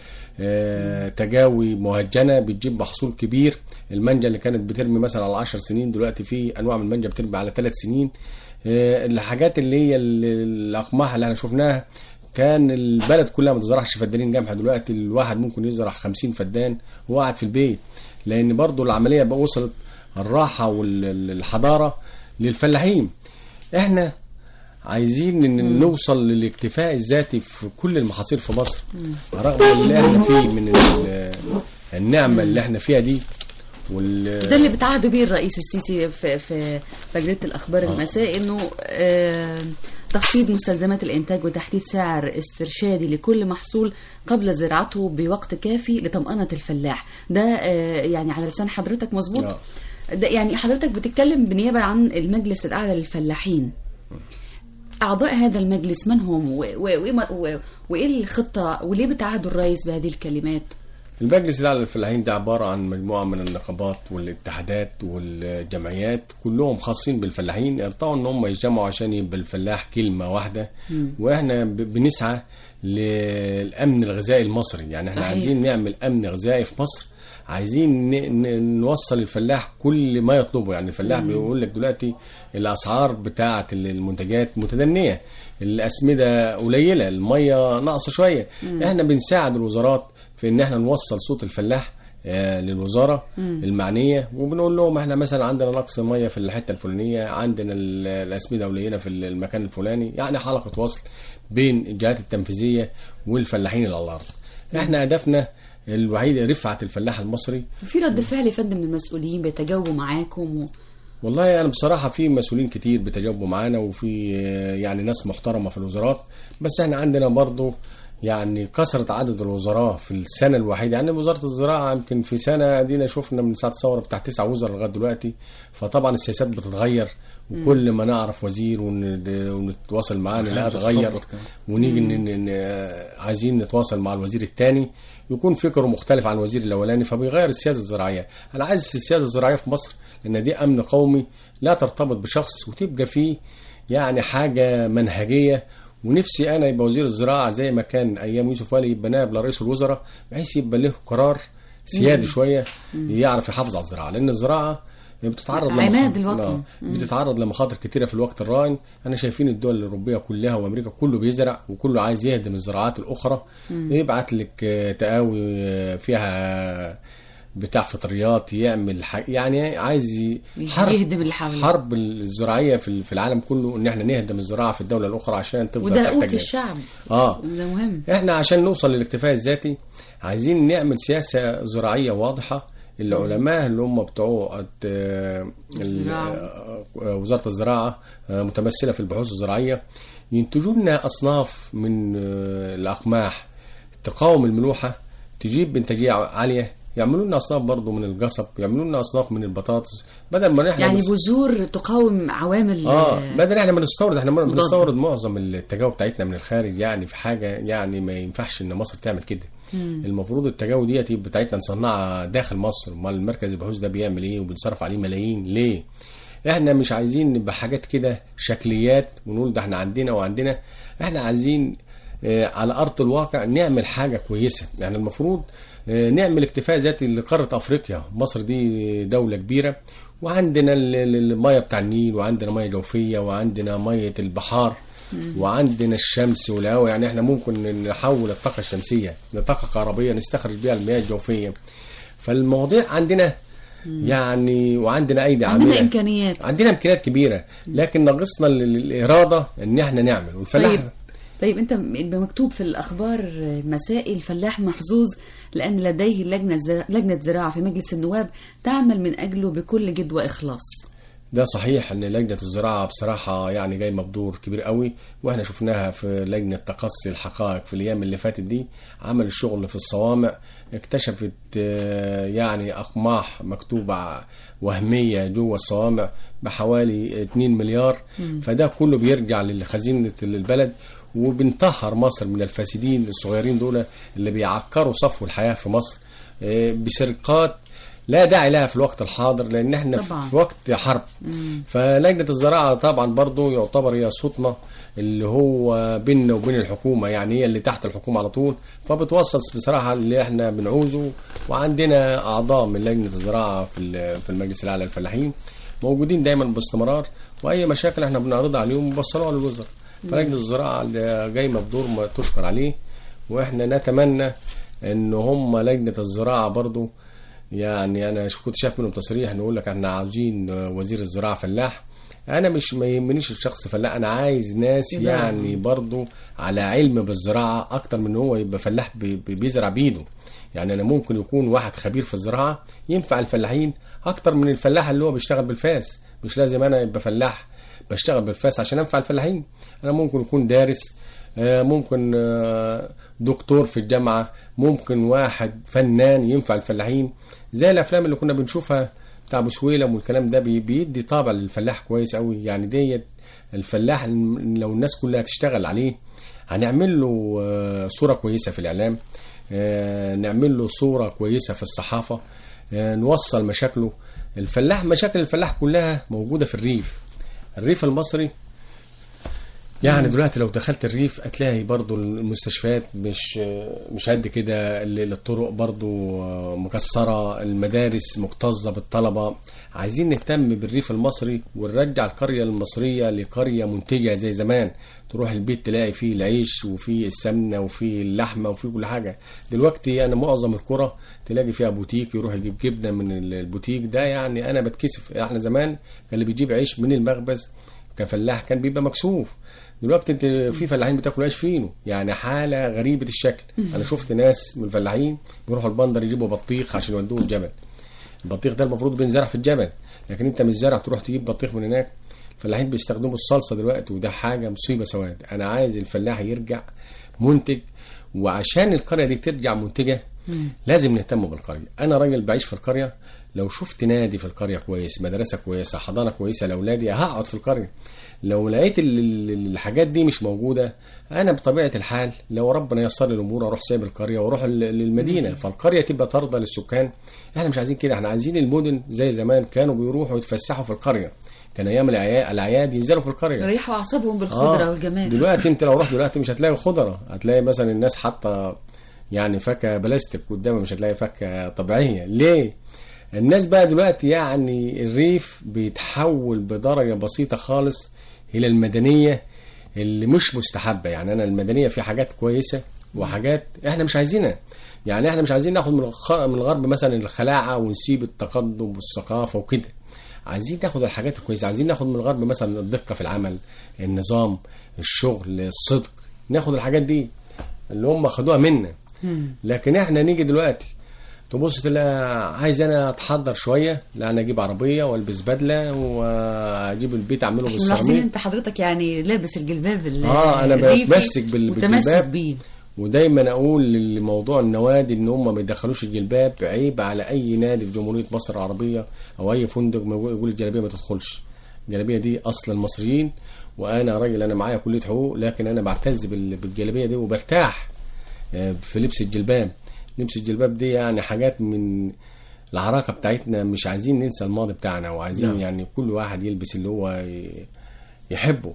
آه تجاوي مهجنه بتجيب محصول كبير المانجا اللي كانت بترمي مثلا على 10 سنين دلوقتي في انواع من المانجا بترمي على 3 سنين آه الحاجات اللي هي ال- الاقماح اللي احنا شفناها كان البلد كلها ما تزرعش فدانين جمح دلوقتي الواحد ممكن يزرع 50 فدان وهو قاعد في البيت لان برضو العمليه بقى وصلت الراحه والحضاره للفلاحين احنا عايزين ان نوصل للاكتفاء الذاتي في كل المحاصيل في مصر رغم اللي احنا فيه من ال- النعمه اللي احنا فيها دي وال ده اللي بتعهدوا بيه الرئيس السيسي في في في جريده الاخبار المساء انه آه، تخفيض مستلزمات الانتاج وتحديد سعر استرشادي لكل محصول قبل زراعته بوقت كافي لطمأنة الفلاح ده آه، يعني على لسان حضرتك مظبوط آه. ده يعني حضرتك بتتكلم بنيابه عن المجلس الاعلى للفلاحين اعضاء هذا المجلس من هم و- و- وإيه- و- وايه الخطه وليه بتعهدوا الرئيس بهذه الكلمات المجلس الاعلى للفلاحين ده عباره عن مجموعه من النقابات والاتحادات والجمعيات كلهم خاصين بالفلاحين ارتضوا ان هم يجتمعوا عشان يبقى الفلاح كلمه واحده واحنا ب- بنسعى للامن الغذائي المصري يعني احنا صحيح. عايزين نعمل امن غذائي في مصر عايزين ن- ن- نوصل الفلاح كل ما يطلبه يعني الفلاح بيقول لك دلوقتي الاسعار بتاعه المنتجات متدنيه الاسمده قليله الميه ناقصه شويه احنا بنساعد الوزارات في ان احنا نوصل صوت الفلاح آه، للوزاره المعنيه وبنقول لهم احنا مثلا عندنا نقص ميه في الحته الفلانيه عندنا ال- الاسمده قليله في المكان الفلاني يعني حلقه وصل بين الجهات التنفيذيه والفلاحين اللي على الارض احنا هدفنا الوحيد رفعه الفلاح المصري في رد فعل يا فندم من المسؤولين بيتجاوبوا معاكم و... والله انا بصراحه في مسؤولين كتير بتجاوبوا معانا وفي آه، يعني ناس محترمه في الوزارات بس احنا عندنا برضو يعني كثرة عدد الوزراء في السنة الواحدة يعني وزارة الزراعة يمكن في سنة دينا شفنا من ساعة الثورة بتاع تسعة وزراء لغاية دلوقتي فطبعا السياسات بتتغير وكل ما نعرف وزير ون- ونتواصل معاه نلاقيه اتغير ونيجي ن- ن- عايزين نتواصل مع الوزير الثاني يكون فكره مختلف عن الوزير الاولاني فبيغير السياسه الزراعيه انا عايز السياسه الزراعيه في مصر لان دي امن قومي لا ترتبط بشخص وتبقى فيه يعني حاجه منهجيه ونفسي انا يبقى وزير الزراعه زي ما كان ايام يوسف ولي يبقى نائب لرئيس الوزراء بحيث يبقى له قرار سيادي شويه يعرف يحافظ على الزراعه لان الزراعه بتتعرض عماد لمخاطر- الوطن. آه، بتتعرض لمخاطر كتيره في الوقت الراهن انا شايفين الدول الاوروبيه كلها وامريكا كله بيزرع وكله عايز يهدم الزراعات الاخرى يبعت لك آه، تقاوي آه، فيها بتاع فطريات يعمل ح... يعني عايز ي- يهدم اللي حواليه. حرب الزراعيه في في العالم كله ان احنا نهدم الزراعه في الدوله الاخرى عشان تفضل وده قوت تحتاج الشعب اه ده مهم احنا عشان نوصل للاكتفاء الذاتي عايزين نعمل سياسة زراعية واضحة العلماء اللي هم بتوع آه، ال- الزراعة. آه، وزارة الزراعة آه، متمثلة في البحوث الزراعية ينتجوا لنا أصناف من آه، الأقماح تقاوم الملوحة تجيب إنتاجية عالية يعملوا لنا أصناف برضو من القصب يعملوا لنا أصناف من البطاطس بدل ما احنا يعني نس- بذور تقاوم عوامل اه بدل احنا بنستورد احنا مضادة. بنستورد معظم التجاوب بتاعتنا من الخارج يعني في حاجه يعني ما ينفعش ان مصر تعمل كده المفروض التجاوب ديت بتاعتنا نصنعها داخل مصر امال المركز البحوث ده بيعمل ايه وبنصرف عليه ملايين ليه احنا مش عايزين نبقى حاجات كده شكليات ونقول ده احنا عندنا وعندنا احنا عايزين آه، على ارض الواقع نعمل حاجه كويسه يعني المفروض آه، نعمل اكتفاء ذاتي لقاره افريقيا مصر دي دوله كبيره وعندنا ال- ال- الميه بتاع النيل وعندنا ميه جوفيه وعندنا ميه البحار وعندنا الشمس والهواء يعني احنا ممكن نحول الطاقه الشمسيه لطاقه كهربيه نستخرج بيها المياه الجوفيه فالمواضيع عندنا يعني وعندنا ايدي عندنا عامله امكانيات عندنا امكانيات كبيره لكن ناقصنا ال- ال- الاراده ان احنا نعمل والفلاح طيب طيب انت م- مكتوب في الاخبار مسائي الفلاح محظوظ لان لديه لجنه زر... لجنه زراعه في مجلس النواب تعمل من اجله بكل جد واخلاص ده صحيح ان لجنه الزراعه بصراحه يعني جاي مبدور كبير قوي واحنا شفناها في لجنه تقصي الحقائق في الايام اللي فاتت دي عمل الشغل في الصوامع اكتشفت آه، يعني اقماح مكتوبه وهميه جوه الصوامع بحوالي 2 مليار فده كله بيرجع لخزينه البلد وبنطهر مصر من الفاسدين الصغيرين دول اللي بيعكروا صفو الحياه في مصر آه، بسرقات لا داعي لها في الوقت الحاضر لان احنا طبعاً. في وقت حرب فلجنه الزراعه طبعا برضو يعتبر هي صوتنا اللي هو بيننا وبين الحكومه يعني هي اللي تحت الحكومه على طول فبتوصل بصراحه اللي احنا بنعوزه وعندنا اعضاء من لجنه الزراعه في ال- في المجلس الاعلى للفلاحين موجودين دايما باستمرار واي مشاكل احنا بنعرضها عليهم بوصلوها للوزراء فلجنه الزراعه اللي جايمه بدور ما تشكر عليه واحنا نتمنى ان هم لجنه الزراعه برضو يعني انا ش- كنت شايف منهم تصريح نقول لك احنا عاوزين وزير الزراعه فلاح انا مش ما يهمنيش الشخص فلاح انا عايز ناس يبقى- يعني برضو على علم بالزراعه اكتر من ان هو يبقى فلاح بي- بي- بيزرع بايده يعني انا ممكن يكون واحد خبير في الزراعه ينفع الفلاحين اكتر من الفلاح اللي هو بيشتغل بالفاس مش لازم انا يبقى فلاح بشتغل بالفاس عشان انفع الفلاحين انا ممكن يكون دارس آه، ممكن آه، دكتور في الجامعة ممكن واحد فنان ينفع الفلاحين زي الأفلام اللي كنا بنشوفها بتاع أبو سويلم والكلام ده بي- بيدي طابع للفلاح كويس قوي يعني ديت الفلاح لو الناس كلها تشتغل عليه هنعمل له آه، صورة كويسة في الإعلام آه، نعمل له صورة كويسة في الصحافة آه، نوصل مشاكله الفلاح مشاكل الفلاح كلها موجودة في الريف الريف المصري يعني دلوقتي لو دخلت الريف هتلاقي برضو المستشفيات مش مش قد كده ال- الطرق برضو مكسرة المدارس مكتظة بالطلبة عايزين نهتم بالريف المصري ونرجع القرية المصرية لقرية منتجة زي زمان تروح البيت تلاقي فيه العيش وفيه السمنة وفيه اللحمة وفيه كل حاجة دلوقتي أنا معظم القرى تلاقي فيها بوتيك يروح يجيب جبنة من ال- البوتيك ده يعني أنا بتكسف احنا زمان كان اللي بيجيب عيش من المخبز كفلاح كان بيبقى مكسوف دلوقتي انت في فلاحين بتاكل عيش فينو يعني حاله غريبه الشكل انا شفت ناس من الفلاحين بيروحوا البندر يجيبوا بطيخ عشان يودوه الجبل البطيخ ده المفروض بينزرع في الجبل لكن انت مش زارع تروح تجيب بطيخ من هناك الفلاحين بيستخدموا الصلصه دلوقتي وده حاجه مصيبه سواد انا عايز الفلاح يرجع منتج وعشان القريه دي ترجع منتجه لازم نهتم بالقريه انا راجل بعيش في القريه لو شفت نادي في القريه كويس مدرسه كويسه حضانه كويسه لاولادي هقعد في القريه لو لقيت ال- ال- الحاجات دي مش موجوده انا بطبيعه الحال لو ربنا يسر لي الامور اروح سايب القريه واروح ال- للمدينه فالقريه تبقى ترضى للسكان احنا مش عايزين كده احنا عايزين المدن زي زمان كانوا بيروحوا يتفسحوا في القريه كان ايام الأعيا- الاعياد ينزلوا في القريه ريحوا اعصابهم بالخضره آه، والجمال دلوقتي انت لو رحت دلوقتي مش هتلاقي خضره هتلاقي مثلا الناس حاطه يعني فاكهه بلاستيك قدامها مش هتلاقي فاكهه طبيعيه ليه الناس بقى دلوقتي يعني الريف بيتحول بدرجه بسيطه خالص الى المدنيه اللي مش مستحبه يعني انا المدنيه في حاجات كويسه وحاجات احنا مش عايزينها يعني احنا مش عايزين ناخد من الخ- من الغرب مثلا الخلاعه ونسيب التقدم والثقافه وكده عايزين ناخد الحاجات الكويسه عايزين ناخد من الغرب مثلا الدقه في العمل النظام الشغل الصدق ناخد الحاجات دي اللي هم خدوها منا لكن احنا نيجي دلوقتي تبص تلاقي عايز انا اتحضر شويه لا انا اجيب عربيه والبس بدله واجيب البيت اعمله ملاحظين بالسيراميك انت حضرتك يعني لابس الجلباب ال- اه انا الريفي بتمسك بال- وتمسك بالجلباب بيه ودايما اقول لموضوع النوادي ان هم ما يدخلوش الجلباب عيب على اي نادي في جمهوريه مصر العربيه او اي فندق ما يقول يقول الجلابيه ما تدخلش الجلابيه دي اصل المصريين وانا راجل انا معايا كليه حقوق لكن انا بعتز بال- بالجلابيه دي وبرتاح آه، في لبس الجلباب لبس الجلباب دي يعني حاجات من العراقه بتاعتنا مش عايزين ننسى الماضي بتاعنا وعايزين نعم. يعني كل واحد يلبس اللي هو ي- يحبه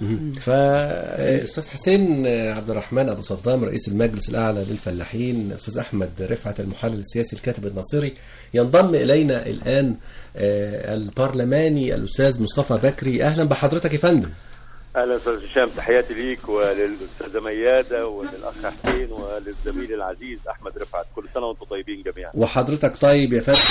ف آه، استاذ حسين آه، عبد الرحمن ابو صدام رئيس المجلس الاعلى للفلاحين استاذ احمد رفعت المحلل السياسي الكاتب الناصري ينضم الينا الان آه، البرلماني الاستاذ مصطفى بكري اهلا بحضرتك يا فندم اهلا استاذ هشام تحياتي ليك وللاستاذه مياده وللاخ حسين وللزميل العزيز احمد رفعت كل سنه وانتم طيبين جميعا وحضرتك طيب يا فندم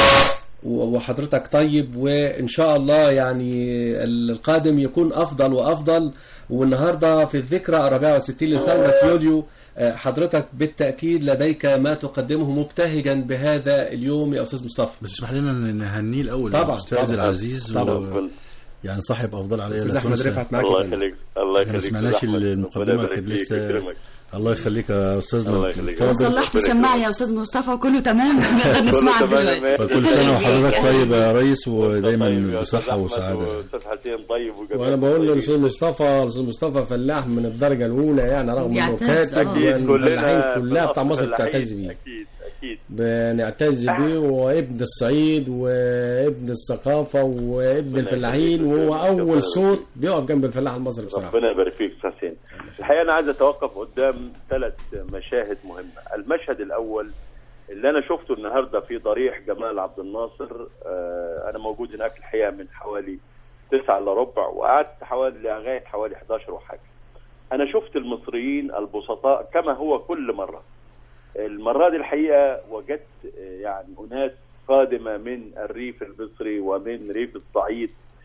و- وحضرتك طيب وان شاء الله يعني القادم يكون افضل وافضل والنهارده في الذكرى 64 لثوره يوليو آه، حضرتك بالتاكيد لديك ما تقدمه مبتهجا بهذا اليوم يا استاذ مصطفى بس اسمح لنا نهنيه الاول طبعا، الاستاذ طبعا. العزيز طبعا. و... يعني صاحب افضل عليا استاذ لا احمد تنسى. رفعت معاك يا الله فندم. يخليك الله احنا ما يخليك سمعناش أستاذ أحمد. المقدمه ربنا كانت يبارك فيك لسه ويكرمك. الله يخليك يا استاذنا الله يخليك. اتفضل. صلحت ربنا سماعي يكرمك. يا استاذ مصطفى وكله تمام نقدر كله نسمعك تمام دلوقتي يا فكل سنه وحضرتك طيب يا ريس ودايما طيب يا أستاذ بصحه أحمد وسعاده واستاذ حسين طيب وجميع وانا بقول طيبين. للاستاذ مصطفى الاستاذ مصطفى فلاح من الدرجه الاولى يعني رغم انه يعتز، كاتب آه. اكيد الفلاحين كلنا كلها بتاع مصر فلاحين. بتعتز بيه اكيد اكيد بنعتز بيه وابن الصعيد وابن الثقافة وابن الفلاحين وهو أول صوت بيقف جنب الفلاح المصري بصراحة ربنا يبارك فيك استاذ حسين الحقيقه انا عايز اتوقف قدام ثلاث مشاهد مهمه المشهد الاول اللي انا شفته النهارده في ضريح جمال عبد الناصر آه، انا موجود هناك الحقيقه من حوالي تسعة الا ربع وقعدت حوالي لغايه حوالي 11 وحاجه انا شفت المصريين البسطاء كما هو كل مره المره دي الحقيقه وجدت آه، يعني اناس قادمه من الريف المصري ومن ريف الصعيد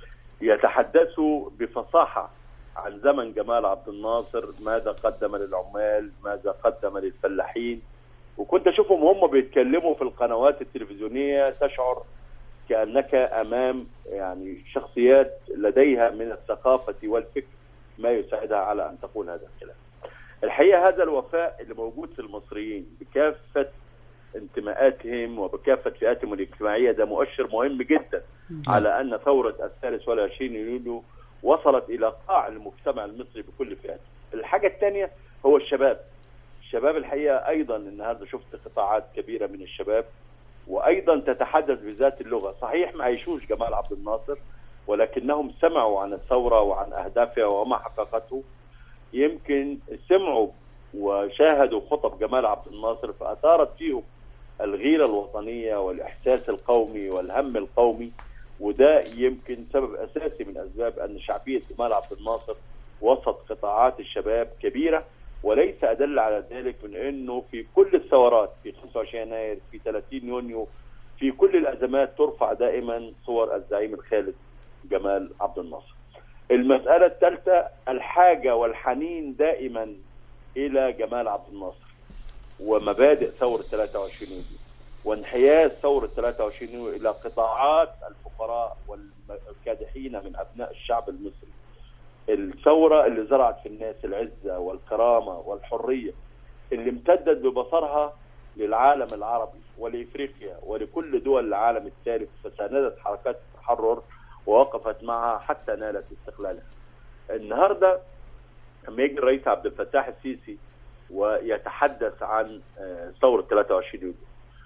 يتحدثوا بفصاحه عن زمن جمال عبد الناصر ماذا قدم للعمال ماذا قدم للفلاحين وكنت اشوفهم هم بيتكلموا في القنوات التلفزيونيه تشعر كانك امام يعني شخصيات لديها من الثقافه والفكر ما يساعدها على ان تقول هذا الكلام. الحقيقه هذا الوفاء اللي موجود في المصريين بكافه انتماءاتهم وبكافه فئاتهم الاجتماعيه ده مؤشر مهم جدا على ان ثوره الثالث والعشرين يوليو وصلت الى قاع المجتمع المصري بكل فئاته. الحاجه الثانيه هو الشباب. الشباب الحقيقه ايضا النهارده شفت قطاعات كبيره من الشباب وايضا تتحدث بذات اللغه، صحيح ما عيشوش جمال عبد الناصر ولكنهم سمعوا عن الثوره وعن اهدافها وما حققته يمكن سمعوا وشاهدوا خطب جمال عبد الناصر فاثارت فيهم الغيره الوطنيه والاحساس القومي والهم القومي وده يمكن سبب اساسي من اسباب ان شعبيه جمال عبد الناصر وسط قطاعات الشباب كبيره وليس ادل على ذلك من انه في كل الثورات في 25 يناير في 30 يونيو في كل الازمات ترفع دائما صور الزعيم الخالد جمال عبد الناصر. المساله الثالثه الحاجه والحنين دائما الى جمال عبد الناصر ومبادئ ثوره 23 يونيو وانحياز ثوره 23 يونيو الى قطاعات الفقراء والكادحين من ابناء الشعب المصري. الثوره اللي زرعت في الناس العزه والكرامه والحريه اللي امتدت ببصرها للعالم العربي ولافريقيا ولكل دول العالم الثالث فساندت حركات التحرر ووقفت معها حتى نالت استقلالها. النهارده لما يجي الرئيس عبد الفتاح السيسي ويتحدث عن آه، ثوره 23 يوليو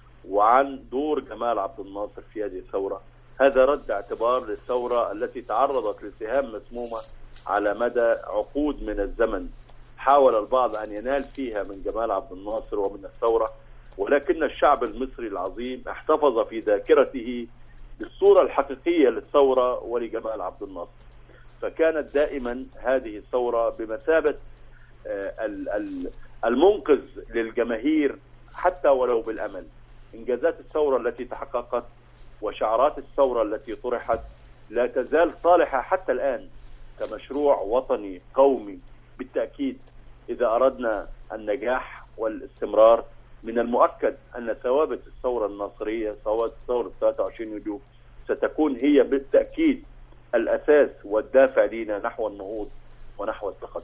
وعن دور جمال عبد الناصر في هذه الثوره هذا رد اعتبار للثوره التي تعرضت لسهام مسمومه على مدى عقود من الزمن حاول البعض ان ينال فيها من جمال عبد الناصر ومن الثوره ولكن الشعب المصري العظيم احتفظ في ذاكرته بالصوره الحقيقيه للثوره ولجمال عبد الناصر فكانت دائما هذه الثوره بمثابه آه، ال- ال- المنقذ للجماهير حتى ولو بالامل انجازات الثوره التي تحققت وشعارات الثوره التي طرحت لا تزال صالحه حتى الان كمشروع وطني قومي بالتاكيد اذا اردنا النجاح والاستمرار من المؤكد ان ثوابت الثوره الناصريه ثوابت ثوره 23 يوليو ستكون هي بالتاكيد الاساس والدافع لنا نحو النهوض ونحو التقدم.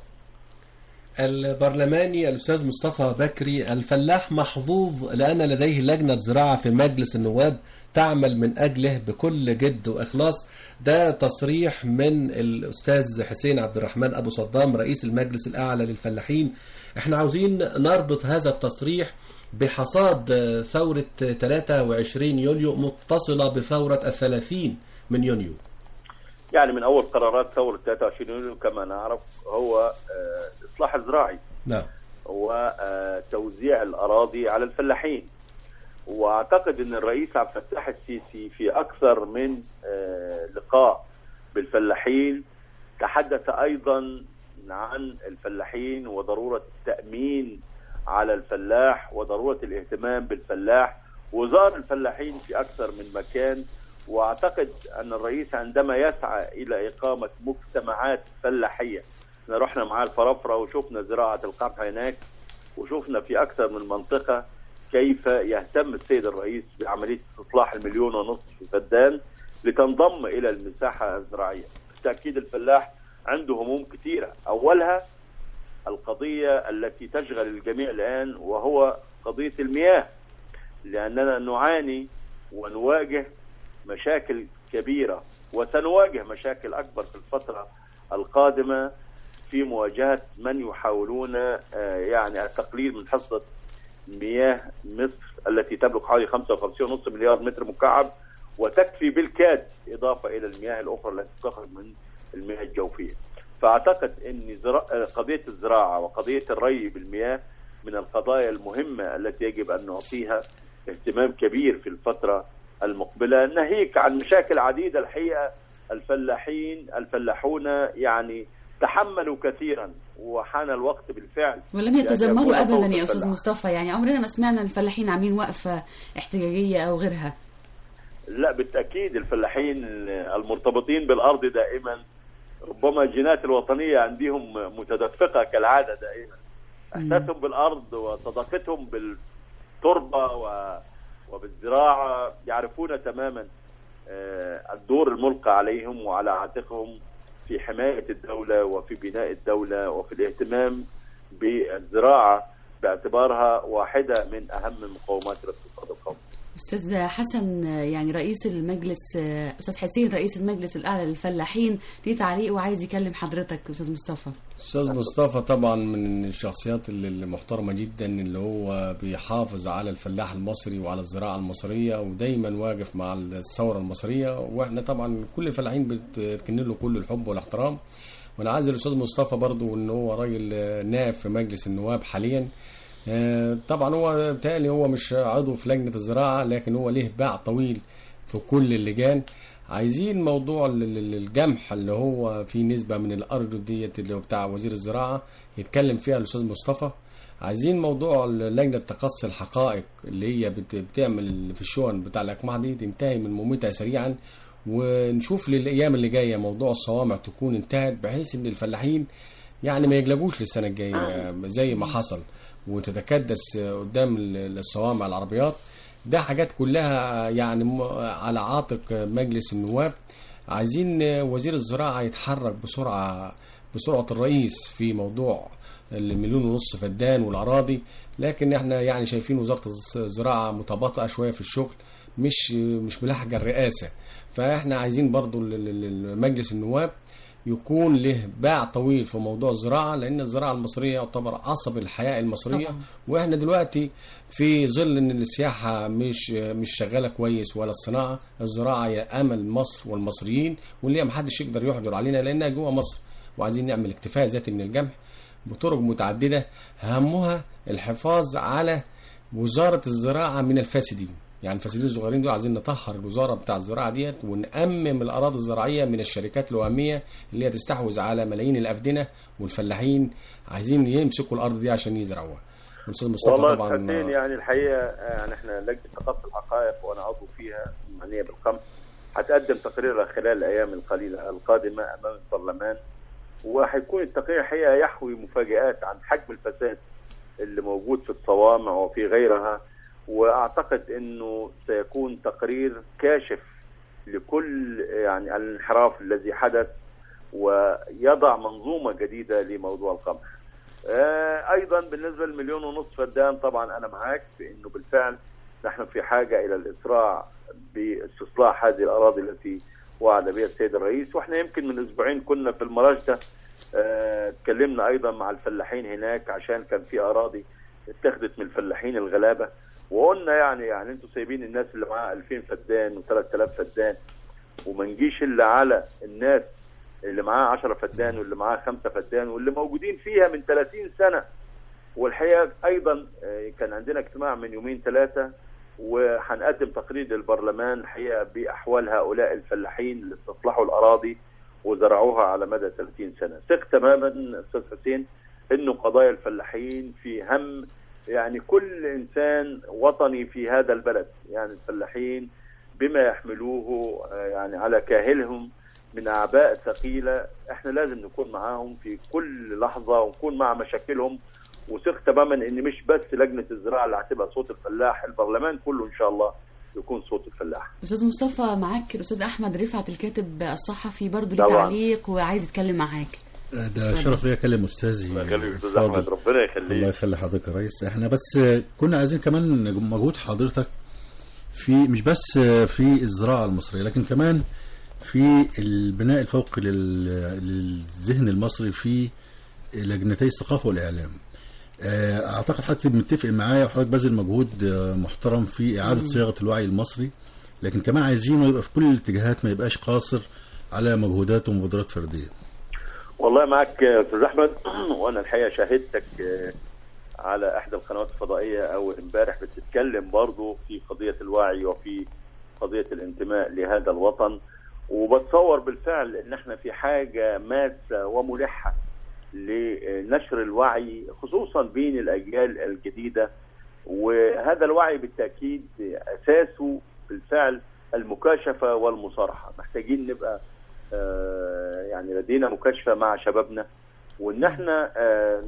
البرلماني الأستاذ مصطفى بكري الفلاح محظوظ لأن لديه لجنة زراعة في مجلس النواب تعمل من أجله بكل جد وإخلاص ده تصريح من الأستاذ حسين عبد الرحمن أبو صدام رئيس المجلس الأعلى للفلاحين احنا عاوزين نربط هذا التصريح بحصاد ثورة 23 يوليو متصلة بثورة الثلاثين من يونيو يعني من اول قرارات ثوره 23 يوليو كما نعرف هو آه، الاصلاح الزراعي نعم وتوزيع الاراضي على الفلاحين واعتقد ان الرئيس عبد الفتاح السيسي في اكثر من آه، لقاء بالفلاحين تحدث ايضا عن الفلاحين وضروره التامين على الفلاح وضروره الاهتمام بالفلاح وزار الفلاحين في اكثر من مكان واعتقد ان الرئيس عندما يسعى الى اقامه مجتمعات فلاحيه احنا رحنا معاه الفرافره وشفنا زراعه القمح هناك وشفنا في اكثر من منطقه كيف يهتم السيد الرئيس بعمليه استصلاح المليون ونصف فدان لتنضم الى المساحه الزراعيه. بالتاكيد الفلاح عنده هموم كثيره، اولها القضيه التي تشغل الجميع الان وهو قضيه المياه. لاننا نعاني ونواجه مشاكل كبيره وسنواجه مشاكل اكبر في الفتره القادمه في مواجهه من يحاولون آه، يعني التقليل من حصه مياه مصر التي تبلغ حوالي 55.5 مليار متر مكعب وتكفي بالكاد اضافه الى المياه الاخرى التي تخرج من المياه الجوفيه. فاعتقد ان زرا... قضيه الزراعه وقضيه الري بالمياه من القضايا المهمه التي يجب ان نعطيها اهتمام كبير في الفتره المقبله ناهيك عن مشاكل عديده الحقيقه الفلاحين الفلاحون يعني تحملوا كثيرا وحان الوقت بالفعل ولم لأن يتذمروا يكون ابدا صوت يا استاذ الفلاح. مصطفى يعني عمرنا ما سمعنا الفلاحين عاملين وقفه احتجاجيه او غيرها لا بالتاكيد الفلاحين المرتبطين بالارض دائما ربما الجينات الوطنيه عندهم متدفقه كالعاده دائما احساسهم بالارض وصداقتهم بالتربه و- وبالزراعه يعرفون تماما آه، الدور الملقى عليهم وعلى عاتقهم في حمايه الدوله وفي بناء الدوله وفي الاهتمام بالزراعه باعتبارها واحده من اهم مقومات الاقتصاد القومي. استاذ حسن يعني رئيس المجلس استاذ حسين رئيس المجلس الاعلى للفلاحين ليه تعليق وعايز يكلم حضرتك استاذ مصطفى استاذ مصطفى طبعا من الشخصيات اللي- المحترمه جدا اللي هو بيحافظ على الفلاح المصري وعلى الزراعه المصريه ودايما واقف مع الثوره المصريه واحنا طبعا كل الفلاحين بتكن له كل الحب والاحترام وانا عايز الاستاذ مصطفى برضو ان هو راجل آه، نائب في مجلس النواب حاليا آه، طبعا هو بالتالي هو مش عضو في لجنه الزراعه لكن هو ليه باع طويل في كل اللجان عايزين موضوع ال- ال- الجمح اللي هو في نسبة من الأرجل ديت اللي هو بتاع وزير الزراعة يتكلم فيها الأستاذ مصطفى عايزين موضوع لجنة تقصي الحقائق اللي هي بت- بتعمل في الشؤون بتاع الأقماع دي تنتهي من مهمتها سريعا ونشوف للأيام اللي جاية موضوع الصوامع تكون انتهت بحيث إن الفلاحين يعني ما يجلبوش للسنة الجاية زي ما حصل وتتكدس قدام الصوامع العربيات ده حاجات كلها يعني م- على عاتق مجلس النواب عايزين وزير الزراعة يتحرك بسرعة بسرعة الرئيس في موضوع المليون ونص فدان والأراضي لكن احنا يعني شايفين وزارة الزراعة متباطئة شوية في الشغل مش مش ملاحقة الرئاسة فاحنا عايزين برضو ال- ال- ال- مجلس النواب يكون له باع طويل في موضوع الزراعة لأن الزراعة المصرية يعتبر عصب الحياة المصرية طبعاً. واحنا دلوقتي في ظل ان السياحة مش مش شغالة كويس ولا الصناعة الزراعة هي امل مصر والمصريين واللي محدش يقدر يحجر علينا لانها جوه مصر وعايزين نعمل اكتفاء ذاتي من الجمح بطرق متعددة اهمها الحفاظ على وزارة الزراعة من الفاسدين يعني الفاسدين الصغيرين دول عايزين نطهر الوزارة بتاع الزراعة ديت ونأمم الأراضي الزراعية من الشركات الوهمية اللي هي تستحوذ على ملايين الأفدنة والفلاحين عايزين يمسكوا الأرض دي عشان يزرعوها الأستاذ مصطفى والله طبعا حسين يعني الحقيقه آه، يعني احنا لجنه تقصي الحقائق وانا عضو فيها معنيه بالقمح هتقدم تقريرها خلال الايام القليله القادمه امام البرلمان وهيكون التقرير الحقيقه يحوي مفاجات عن حجم الفساد اللي موجود في الصوامع وفي غيرها واعتقد انه سيكون تقرير كاشف لكل يعني الانحراف الذي حدث ويضع منظومه جديده لموضوع القمح. آه، ايضا بالنسبه للمليون ونصف فدان طبعا انا معاك في انه بالفعل نحن في حاجه الى الاسراع باستصلاح هذه الاراضي التي وعد بها السيد الرئيس واحنا يمكن من اسبوعين كنا في المراجده آه، اتكلمنا ايضا مع الفلاحين هناك عشان كان في اراضي اتخذت من الفلاحين الغلابه وقلنا يعني يعني انتم سايبين الناس اللي معاها 2000 فدان و3000 فدان وما نجيش الا على الناس اللي معاه 10 فدان واللي معاه 5 فدان واللي موجودين فيها من 30 سنه والحقيقه ايضا آه، كان عندنا اجتماع من يومين ثلاثه وهنقدم تقرير للبرلمان الحقيقه باحوال هؤلاء الفلاحين اللي استصلحوا الاراضي وزرعوها على مدى 30 سنه ثق تماما استاذ حسين انه قضايا الفلاحين في هم يعني كل انسان وطني في هذا البلد يعني الفلاحين بما يحملوه آه، يعني على كاهلهم من اعباء ثقيله احنا لازم نكون معاهم في كل لحظه ونكون مع مشاكلهم وثق تماما ان مش بس لجنه الزراعه اللي هتبقى صوت الفلاح البرلمان كله ان شاء الله يكون صوت الفلاح استاذ مصطفى معاك الاستاذ احمد رفعت الكاتب الصحفي برضه ليه طبعاً. تعليق وعايز يتكلم معاك ده شرف ليا اكلم استاذي الله يخليك استاذ الفاضل. احمد ربنا الله يخليك يخلي حضرتك يا ريس احنا بس كنا عايزين كمان مجهود حضرتك في مش بس في الزراعة المصرية لكن كمان في البناء الفوقي لل- للذهن المصري في لجنتي الثقافة والإعلام آه، اعتقد حضرتك متفق معايا وحضرتك باذل مجهود آه، محترم في اعاده صياغه الوعي المصري لكن كمان عايزينه يبقى في كل الاتجاهات ما يبقاش قاصر على مجهودات ومبادرات فرديه والله معك يا استاذ احمد وانا الحقيقه شاهدتك آه، على احدى القنوات الفضائيه اول امبارح بتتكلم برضو في قضيه الوعي وفي قضيه الانتماء لهذا الوطن وبتصور بالفعل ان احنا في حاجه ماسه وملحه لنشر الوعي خصوصا بين الاجيال الجديده وهذا الوعي بالتاكيد اساسه بالفعل المكاشفه والمصارحه محتاجين نبقى آه، يعني لدينا مكاشفه مع شبابنا وان احنا آه،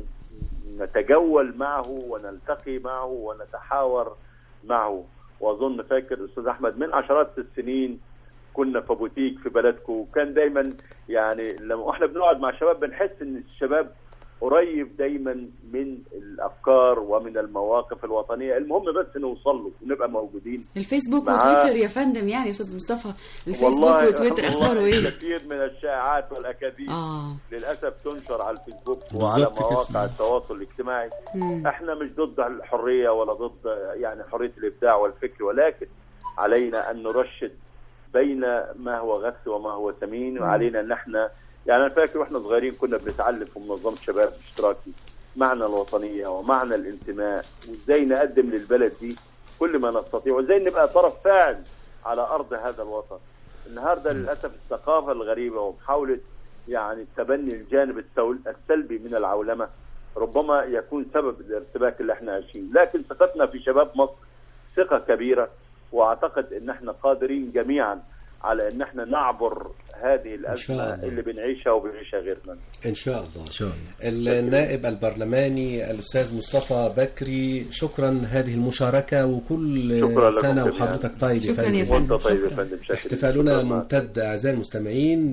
نتجول معه ونلتقي معه ونتحاور معه واظن فاكر استاذ احمد من عشرات السنين كنا في بوتيك في بلدكم وكان دايما يعني لما احنا بنقعد مع الشباب بنحس ان الشباب قريب دايما من الافكار ومن المواقف الوطنيه المهم بس نوصل له ونبقى موجودين الفيسبوك معاه. وتويتر يا فندم يعني يا استاذ مصطفى الفيسبوك والله وتويتر اخباره والله ايه كثير من الشائعات والاكاذيب اه للاسف تنشر على الفيسبوك وعلى بالظبط كده. مواقع التواصل الاجتماعي مم. احنا مش ضد الحريه ولا ضد يعني حريه الابداع والفكر ولكن علينا ان نرشد بين ما هو غث وما هو ثمين وعلينا ان احنا يعني انا فاكر واحنا صغيرين كنا بنتعلم في منظمه شباب اشتراكي معنى الوطنيه ومعنى الانتماء وازاي نقدم للبلد دي كل ما نستطيع وازاي نبقى طرف فاعل على ارض هذا الوطن النهارده للاسف الثقافه الغريبه ومحاوله يعني تبني الجانب السول- السلبي من العولمه ربما يكون سبب الارتباك اللي احنا عايشين لكن ثقتنا في شباب مصر ثقه كبيره واعتقد ان احنا قادرين جميعا على ان احنا نعبر هذه شاء الازمه الله. اللي بنعيشها وبنعيشها غيرنا ان شاء الله ان شاء الله النائب البرلماني الاستاذ مصطفى بكري شكرا هذه المشاركه وكل شكرا لكم سنه جميعاً. وحضرتك طيب يا شكراً يا فندم فندم. وانت طيب يا شكراً. فندم شاكر احتفالنا شكراً معك. ممتد أعزائي المستمعين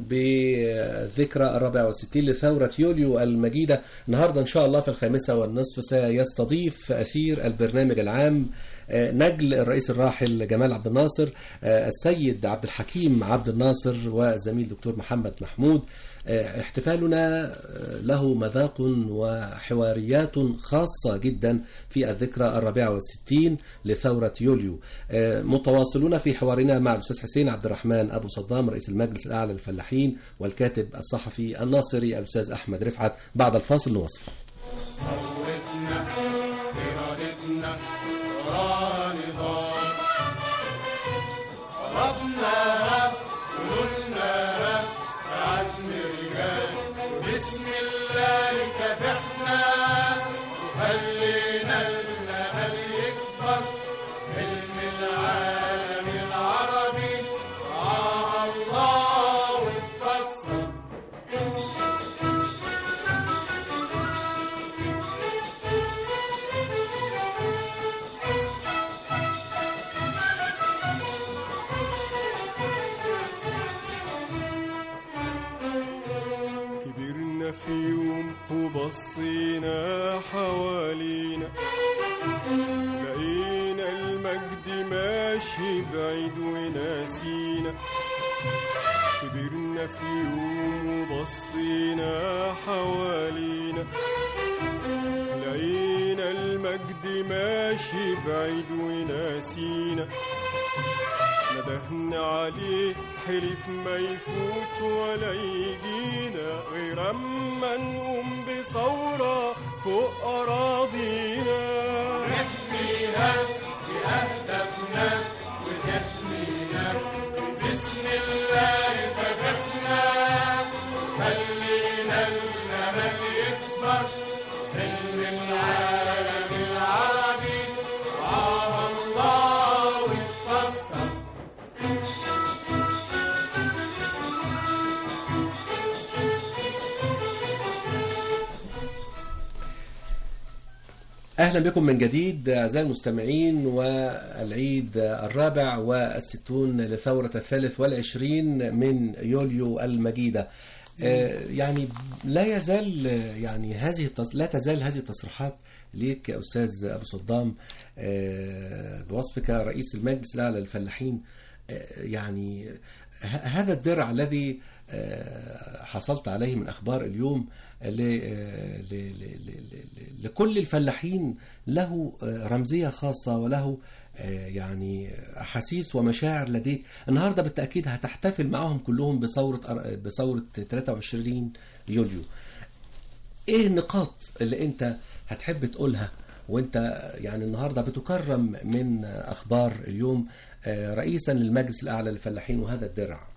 بذكرى الرابع والستين لثورة يوليو المجيدة النهاردة إن شاء الله في الخامسة والنصف سيستضيف أثير البرنامج العام آه، نجل الرئيس الراحل جمال عبد الناصر آه، السيد عبد الحكيم عبد الناصر وزميل دكتور محمد محمود آه، احتفالنا آه، له مذاق وحواريات خاصة جدا في الذكرى الرابعة والستين لثورة يوليو آه، متواصلون في حوارنا مع الأستاذ حسين عبد الرحمن أبو صدام رئيس المجلس الأعلى للفلاحين والكاتب الصحفي الناصري الأستاذ أحمد رفعت بعد الفاصل نواصل ثورتنا إرادتنا وراها نضال طلبناها قلناها بعزم رجال بسم الله كافحنا وخلينا الأمل يكبر حلم العالم العربي رعاها الله واتفسر كبرنا في يوم وبصينا حوالينا لقينا المجد ماشي بعيد وناسينا كبرنا في يوم وبصينا حوالينا لقينا المجد ماشي بعيد وناسينا ندهنا عليه حلف ما يفوت ولا يجينا غير اما نقوم بثورة فوق أراضينا نحميها بأهدافنا وتحمينا بسم الله كافحنا خلينا الأمل يكبر حلم العالم العربي رعاها الله واتفسر أهلا بكم من جديد أعزائي المستمعين والعيد الرابع والستون لثورة الثالث والعشرين من يوليو المجيدة آه، يعني لا يزال آه، يعني هذه التص... لا تزال هذه التصريحات ليك يا أستاذ أبو صدام آه، بوصفك رئيس المجلس الأعلى للفلاحين آه، يعني ه- هذا الدرع الذي آه، حصلت عليه من اخبار اليوم ل- آه، ل- ل- ل- ل- لكل الفلاحين له آه، رمزيه خاصه وله آه، يعني احاسيس ومشاعر لديك النهارده بالتاكيد هتحتفل معهم كلهم بثوره أر- بثوره 23 يوليو ايه النقاط اللي انت هتحب تقولها وانت يعني النهارده بتكرم من اخبار اليوم آه، رئيسا للمجلس الاعلى للفلاحين وهذا الدرع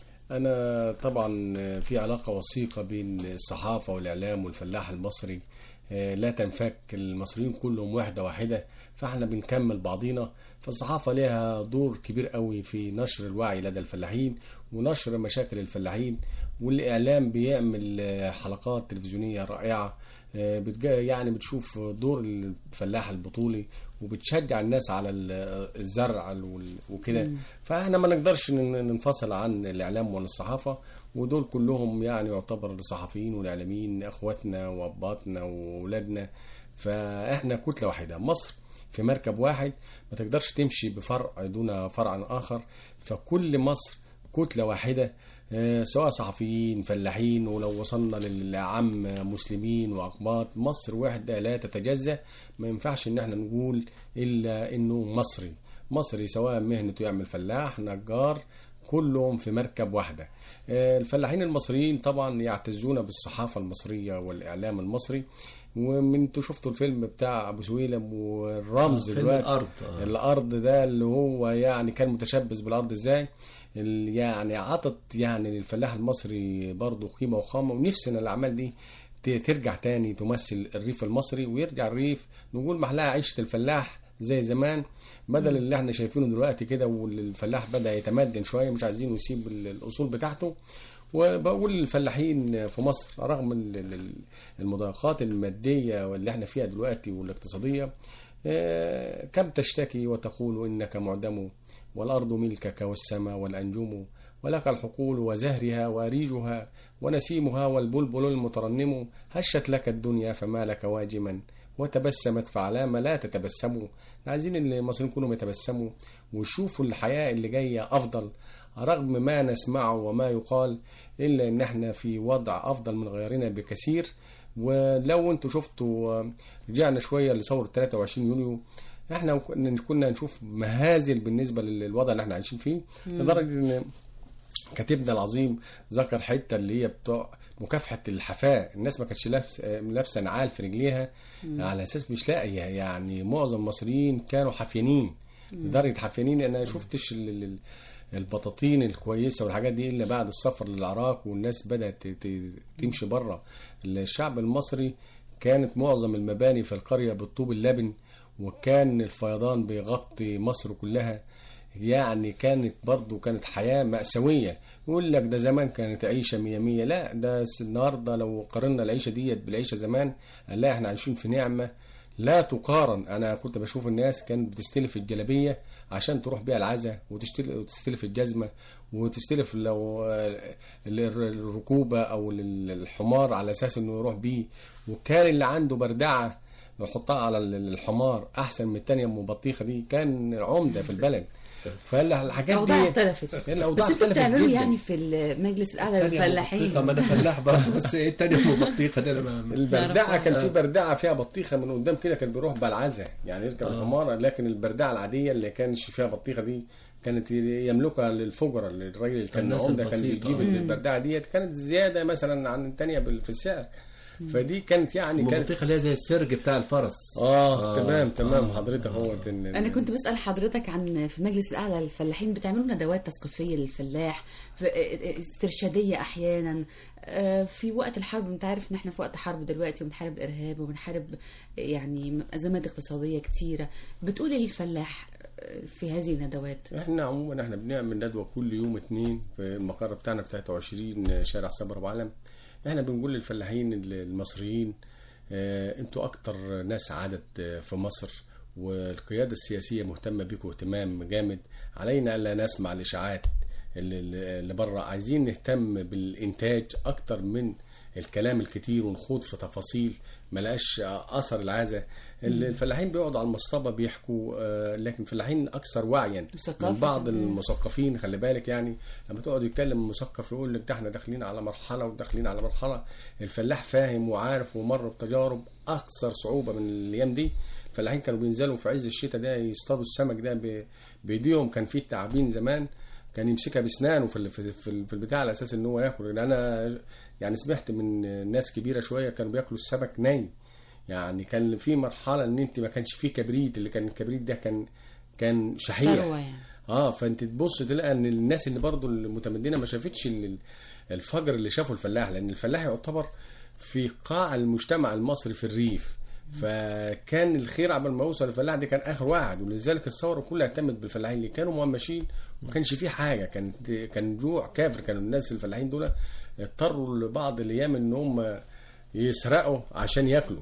أنا طبعا في علاقة وثيقة بين الصحافة والإعلام والفلاح المصري آه، لا تنفك المصريين كلهم وحدة واحدة فاحنا بنكمل بعضينا فالصحافة لها دور كبير قوي في نشر الوعي لدى الفلاحين ونشر مشاكل الفلاحين والإعلام بيعمل آه، حلقات تلفزيونية رائعة آه، بتجا يعني بتشوف دور الفلاح البطولي وبتشجع الناس على ال- الزرع وال- وكده فاحنا ما نقدرش ن- ننفصل عن الاعلام وعن الصحافه ودول كلهم يعني يعتبر الصحفيين والاعلاميين اخواتنا واباتنا واولادنا فاحنا كتله واحده مصر في مركب واحد ما تقدرش تمشي بفرع دون فرع اخر فكل مصر كتلة واحدة آه، سواء صحفيين فلاحين ولو وصلنا للعام مسلمين وأقباط مصر وحدة لا تتجزأ ما ينفعش إن احنا نقول إلا إنه مصري مصري سواء مهنته يعمل فلاح نجار كلهم في مركب واحدة آه، الفلاحين المصريين طبعا يعتزون بالصحافة المصرية والإعلام المصري ومن انتوا شفتوا الفيلم بتاع ابو سويلم والرمز آه، فيلم دلوقتي الأرض، آه. الارض ده اللي هو يعني كان متشبث بالارض ازاي ال- يعني عطت يعني للفلاح المصري برضه قيمه وخامه ونفسنا الاعمال دي ت- ترجع تاني تمثل الريف المصري ويرجع الريف نقول محلاها عيشه الفلاح زي زمان بدل اللي احنا شايفينه دلوقتي كده والفلاح بدا يتمدن شويه مش عايزين يسيب ال- الاصول بتاعته وبقول للفلاحين في مصر رغم ال- ال- المضايقات الماديه واللي احنا فيها دلوقتي والاقتصاديه آه، كم تشتكي وتقول انك معدم والارض ملكك والسماء والانجم ولك الحقول وزهرها واريجها ونسيمها والبلبل المترنم هشت لك الدنيا فما لك واجما وتبسمت فعلى ما لا تتبسموا عايزين المصريين كلهم يتبسموا ويشوفوا الحياة اللي جاية أفضل رغم ما نسمعه وما يقال إلا إن احنا في وضع أفضل من غيرنا بكثير ولو انتوا شفتوا آه، رجعنا شوية لثورة 23 يوليو احنا كنا- كنا نشوف مهازل بالنسبة للوضع اللي احنا عايشين فيه لدرجة ان كاتبنا العظيم ذكر حته اللي هي بتوع مكافحه الحفاه الناس ما كانتش لابسه لابسه نعال في رجليها على اساس مش لاقيه يعني معظم المصريين كانوا حفيانين لدرجه حفيانين انا شفتش ال- ال- البطاطين الكويسه والحاجات دي الا بعد السفر للعراق والناس بدات ت- ت- تمشي بره الشعب المصري كانت معظم المباني في القريه بالطوب اللبن وكان الفيضان بيغطي مصر كلها يعني كانت برضو كانت حياة مأساوية يقول لك ده زمان كانت عيشة مية مية لا ده س- النهاردة لو قارنا العيشة ديت بالعيشة زمان لا احنا عايشين في نعمة لا تقارن انا كنت بشوف الناس كانت بتستلف الجلابيه عشان تروح بيها العزا وتشتل- وتستلف الجزمه وتستلف لو آه، ال- الركوبه او ال- الحمار على اساس انه يروح بيه وكان اللي عنده بردعه يحطها على ال- الحمار احسن من التانية ام بطيخه دي كان عمده في البلد فالحاجات الأوضاع دي اختلفت الأوضاع بس انتوا اختلفت بتعملوا جداً. يعني في المجلس الأعلى التانية أم للفلاحين بطيخة، ما انا فلاح برضه بس ايه التانية ام بطيخه دي انا ما- البردعه كان في آه. بردعه فيها بطيخه من قدام كده كان بيروح بالعزا يعني يركب الحمار لكن البردعه العاديه اللي كانش فيها بطيخه دي كانت يملكها للفجره الراجل اللي كان الناس عمده كان البسيطة. بيجيب مم. البردعه ديت كانت زياده مثلا عن الثانيه في السعر فدي كانت يعني ام كانت بطيخه اللي هي زي السرج بتاع الفرس اه, تمام تمام آه. حضرتك هو أنا كنت بسأل حضرتك عن في المجلس الأعلى للفلاحين بتعملوا ندوات تثقيفية للفلاح في- استرشادية أحيانا آه، في وقت الحرب أنت عارف إن إحنا في وقت حرب دلوقتي وبنحارب إرهاب وبنحارب يعني أزمات اقتصادية كتيرة بتقول إيه للفلاح آه، في هذه الندوات احنا عموما احنا بنعمل ندوه كل يوم اتنين في المقر بتاعنا في 23 شارع صبر ابو علم احنا بنقول للفلاحين المصريين اه انتوا اكتر ناس عدد اه في مصر والقياده السياسيه مهتمه بيكم اهتمام جامد علينا الا نسمع الاشاعات اللي, اللي بره عايزين نهتم بالانتاج اكتر من الكلام الكتير ونخوض في تفاصيل ملقاش اثر العاده الفلاحين بيقعدوا على المصطبه بيحكوا آه، لكن الفلاحين اكثر وعيا مثقفة. من بعض مم. المثقفين خلي بالك يعني لما تقعد يتكلم مثقف يقول لك ده احنا داخلين على مرحله وداخلين على مرحله الفلاح فاهم وعارف ومر بتجارب اكثر صعوبه من الايام دي الفلاحين كانوا بينزلوا في عز الشتاء ده يصطادوا السمك ده ب- بايديهم كان في التعابين زمان كان يمسكها باسنانه في ال- في في في البتاع على اساس ان هو ياكل لان انا يعني سمعت من ناس كبيره شويه كانوا بياكلوا السمك ني يعني كان في مرحله ان انت ما كانش فيه كبريت اللي كان الكبريت ده كان كان شحيح ثروة يعني اه فانت تبص تلاقي ان الناس اللي برضو المتمدنه ما شافتش ال- الفجر اللي شافه الفلاح لان الفلاح يعتبر في قاع المجتمع المصري في الريف فكان الخير قبل ما يوصل للفلاح دي كان اخر واحد ولذلك الثوره كلها اهتمت بالفلاحين اللي كانوا مهمشين وما كانش فيه حاجه كان كان جوع كافر كانوا الناس الفلاحين دول اضطروا لبعض الايام ان هم يسرقوا عشان ياكلوا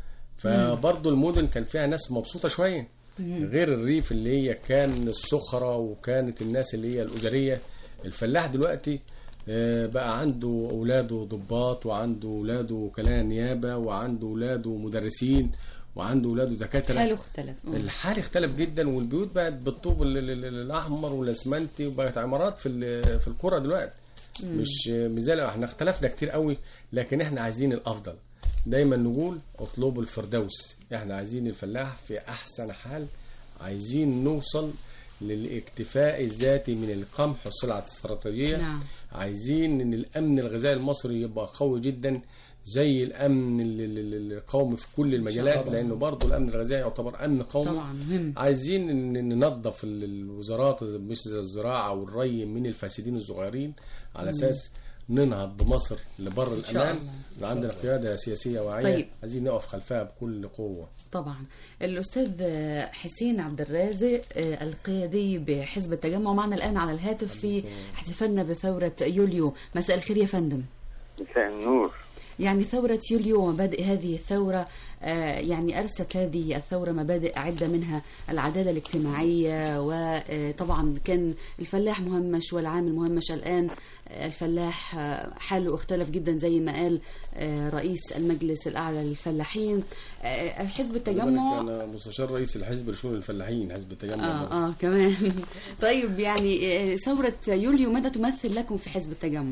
فبرضه المدن كان فيها ناس مبسوطه شويه غير الريف اللي هي كان السخرة وكانت الناس اللي هي الأجرية الفلاح دلوقتي آه، بقى عنده أولاده ضباط وعنده أولاده وكلاء نيابة وعنده أولاده مدرسين وعنده أولاده دكاترة حاله اختلف آه. الحال اختلف جدا والبيوت بقت بالطوب ال- ال- ال- الأحمر والأسمنتي وبقت عمارات في ال- في القرى دلوقتي مش مش زي احنا اختلفنا كتير قوي لكن احنا عايزين الافضل دايما نقول اطلبوا الفردوس احنا عايزين الفلاح في احسن حال عايزين نوصل للاكتفاء الذاتي من القمح والسلع الاستراتيجيه نعم. عايزين ان الامن الغذائي المصري يبقى قوي جدا زي الامن ال- ال- ال- القومي في كل المجالات طبعاً. لانه برضه الامن الغذائي يعتبر امن قومي طبعا مهم عايزين ان ننظف ال- الوزارات مثل الزراعه والري من الفاسدين الصغيرين على اساس ننهض بمصر لبر شاء الامان الله. يبقى عندنا قياده سياسيه واعيه طيب. عايزين نقف خلفها بكل قوه طبعا الأستاذ حسين عبد الرازق آه، القيادي بحزب التجمع معنا الآن على الهاتف في احتفالنا بثورة يوليو مساء الخير يا فندم مساء النور يعني ثورة يوليو ومبادئ هذه الثورة آه، يعني أرست هذه الثورة مبادئ عدة منها العدالة الاجتماعية وطبعا كان الفلاح مهمش والعامل مهمش الآن آه، الفلاح آه، حاله اختلف جدا زي ما قال آه، رئيس المجلس الأعلى للفلاحين آه، حزب التجمع انا مستشار رئيس الحزب لشؤون الفلاحين حزب التجمع اه اه كمان طيب يعني آه، ثورة يوليو ماذا تمثل لكم في حزب التجمع؟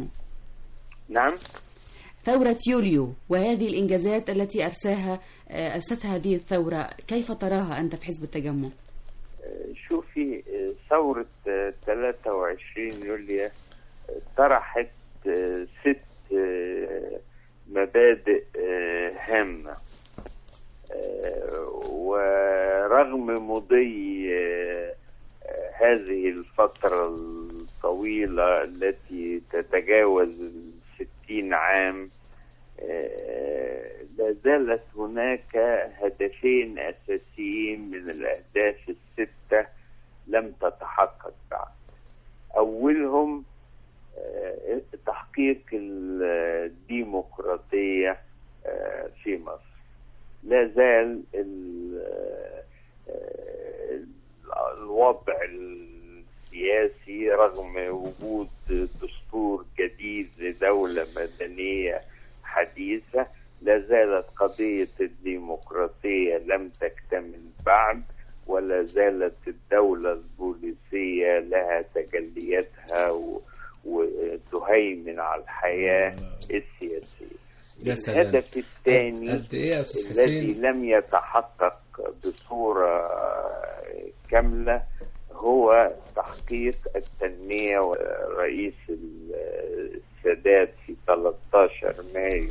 نعم ثورة يوليو وهذه الإنجازات التي أرساها آه، أرستها هذه الثورة كيف تراها أنت في حزب التجمع؟ آه، شوفي آه، ثورة آه، 23 يوليو آه، طرحت آه، ست آه، مبادئ آه، هامة آه، ورغم مضي آه، آه، هذه الفترة الطويلة التي تتجاوز الستين عام آه، لا زالت هناك هدفين أساسيين من الأهداف الستة لم تتحقق بعد أولهم آه، تحقيق الديمقراطية آه، في مصر لا زال ال- آه، الوضع السياسي رغم وجود دستور جديد لدولة مدنية حديثة لا زالت قضية الديمقراطية لم تكتمل بعد ولا زالت الدولة البوليسية لها تجلياتها و- وتهيمن على الحياة السياسية يا سلام. الهدف الثاني قد ايه يا استاذ الذي حسين لم يتحقق بصورة كاملة هو تحقيق التنمية ورئيس السادات في 13 مايو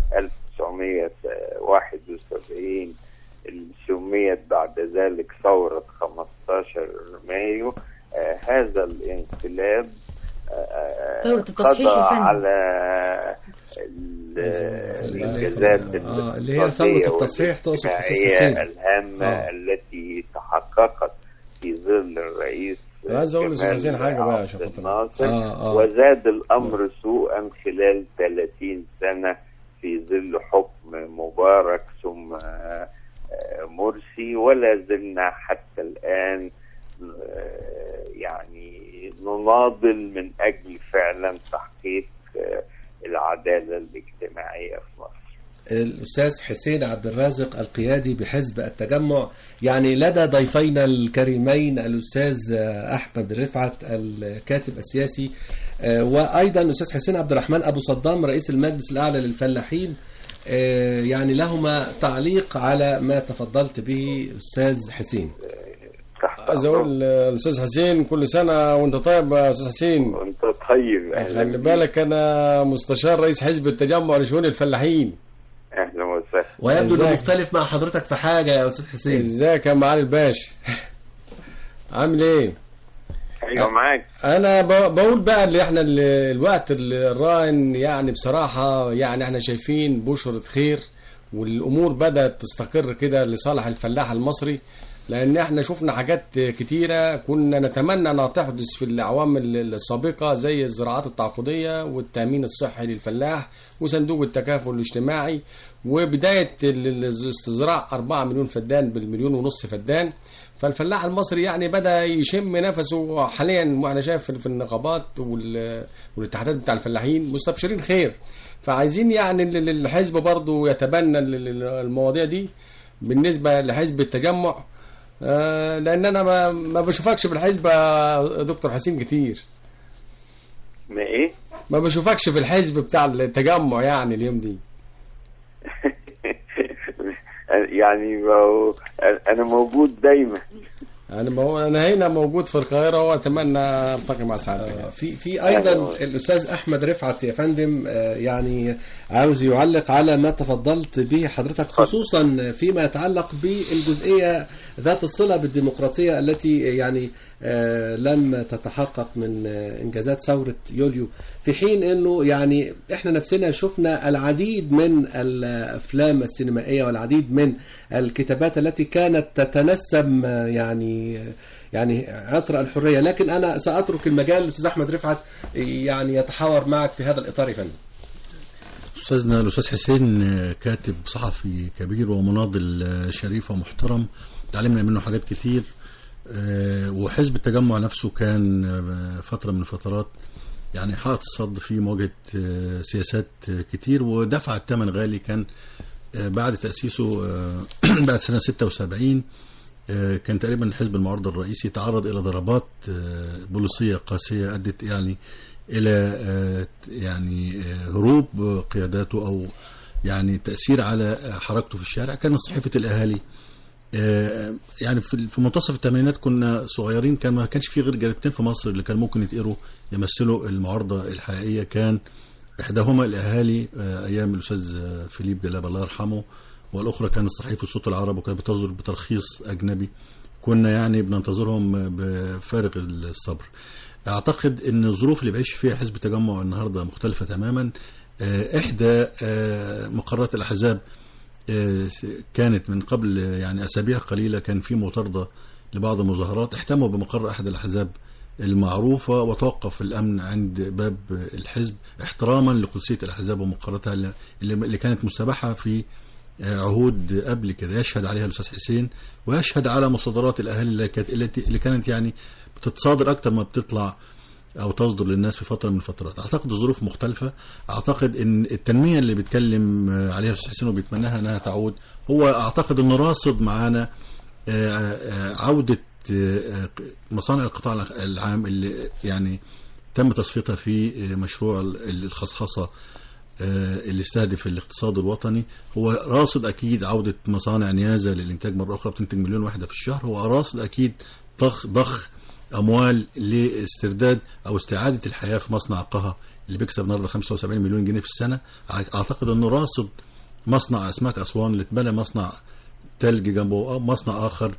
1971 اللي سميت بعد ذلك ثورة 15 مايو آه، هذا الانقلاب آه، ثورة التصحيح قضى الفني. على ال- الانجازات آه، اللي هي ثورة التصحيح تقصد أستاذ الاجتماعية حسين. الهامة آه. التي تحققت في ظل الرئيس أنا عايز أقول لأستاذ جمال حسين حاجة بقى عشان عبد خاطر- الناصر آه، آه. وزاد الأمر سوءا خلال 30 سنة في ظل حكم مبارك ثم آه، مرسي ولا زلنا حتى الآن آه، يعني نناضل من أجل فعلا تحقيق آه، العدالة الاجتماعية الاجتماعية في مصر الأستاذ حسين عبد الرازق القيادي بحزب التجمع يعني لدى ضيفينا الكريمين الأستاذ أحمد رفعت الكاتب السياسي آه، وأيضا الأستاذ حسين عبد الرحمن أبو صدام رئيس المجلس الأعلى للفلاحين آه، يعني لهما تعليق على ما تفضلت به أستاذ حسين عايز اقول الاستاذ حسين كل سنه وانت طيب يا استاذ حسين وانت طيب أهلا خلي بيك. بالك انا مستشار رئيس حزب التجمع لشؤون الفلاحين اهلا وسهلا ويبدو انه إزيك؟ مختلف مع حضرتك في حاجة يا أستاذ حسين ازيك يا معالي الباشا عامل ايه ايوه معاك انا ب- بقول بقى اللي احنا ال- الوقت الراهن يعني بصراحه يعني احنا شايفين بشرة خير والامور بدات تستقر كده لصالح الفلاح المصري لان احنا شفنا حاجات كتيره كنا نتمنى انها تحدث في الاعوام ال- السابقه زي الزراعات التعاقديه والتامين الصحي للفلاح وصندوق التكافل الاجتماعي وبدايه ال- ال- استزراع 4 مليون فدان بالمليون ونص فدان فالفلاح المصري يعني بدا يشم نفسه حاليا واحنا شايف في في النقابات وال- والاتحادات بتاع الفلاحين مستبشرين خير فعايزين يعني ال- ال- الحزب برضو يتبنى ال- ال- المواضيع دي بالنسبه لحزب التجمع آه، لان انا ما, ما بشوفكش في الحزب يا دكتور حسين كتير ما ايه ما بشوفكش في الحزب بتاع التجمع يعني اليوم دي يعني ما هو انا موجود دايما انا ما هو انا هنا موجود في القاهره واتمنى التقي مع سعادتك في في ايضا الاستاذ احمد رفعت يا فندم آه، يعني عاوز يعلق على ما تفضلت به حضرتك خصوصا فيما يتعلق بالجزئيه ذات الصله بالديمقراطيه التي يعني آه، لم تتحقق من آه، انجازات ثوره يوليو في حين انه يعني احنا نفسنا شفنا العديد من الافلام السينمائيه والعديد من الكتابات التي كانت تتنسم آه، يعني يعني عطر الحريه لكن انا ساترك المجال للاستاذ احمد رفعت يعني يتحاور معك في هذا الاطار يا فندم استاذنا الاستاذ حسين آه، كاتب صحفي كبير ومناضل آه، شريف ومحترم تعلمنا منه حاجات كتير آه، وحزب التجمع نفسه كان آه، فتره من الفترات يعني حائط الصد في مواجهه آه، سياسات آه، كتير ودفع الثمن غالي كان آه، بعد تاسيسه آه، بعد سنه 76 آه، كان تقريبا حزب المعارضه الرئيسي تعرض الى ضربات آه، بوليسيه قاسيه ادت يعني الى آه، يعني آه، هروب قياداته او يعني تاثير على حركته في الشارع كان صحيفه الاهالي آه، يعني في في منتصف الثمانينات كنا صغيرين كان ما كانش في غير جريدتين في مصر اللي كان ممكن يتقروا يمثلوا المعارضه الحقيقيه كان احداهما الاهالي آه، ايام الاستاذ آه، فيليب جلاب الله يرحمه والاخرى كانت صحيفه صوت العرب وكانت بتصدر بترخيص اجنبي كنا يعني بننتظرهم بفارغ الصبر اعتقد ان الظروف اللي بيعيش فيها حزب التجمع النهارده مختلفه تماما آه، احدى آه، مقرات الاحزاب آه، كانت من قبل آه، يعني اسابيع قليله كان في مطارده لبعض المظاهرات احتموا بمقر احد الاحزاب المعروفه وتوقف الامن عند باب الحزب احتراما لقدسيه الاحزاب ومقراتها اللي, اللي كانت مستباحه في آه، عهود قبل كده يشهد عليها الاستاذ حسين ويشهد على مصادرات الاهالي اللي كانت التي- اللي كانت يعني بتتصادر اكتر ما بتطلع او تصدر للناس في فتره من الفترات اعتقد الظروف مختلفه اعتقد ان التنميه اللي بيتكلم آه، عليها الاستاذ حسين وبيتمناها انها تعود هو اعتقد انه راصد معانا آه، آه، عوده آه، آه، مصانع القطاع العام اللي يعني تم تصفيتها في آه، مشروع ال- الخصخصه آه، اللي استهدف الاقتصاد الوطني هو راصد اكيد عوده مصانع نيازه للانتاج مره اخرى بتنتج مليون وحده في الشهر هو راصد اكيد ضخ ضخ اموال لاسترداد او استعاده الحياه في مصنع قها اللي بيكسب النهارده 75 مليون جنيه في السنه اعتقد انه راصد مصنع اسماك اسوان اللي اتبنى مصنع تلج جنبه أو مصنع اخر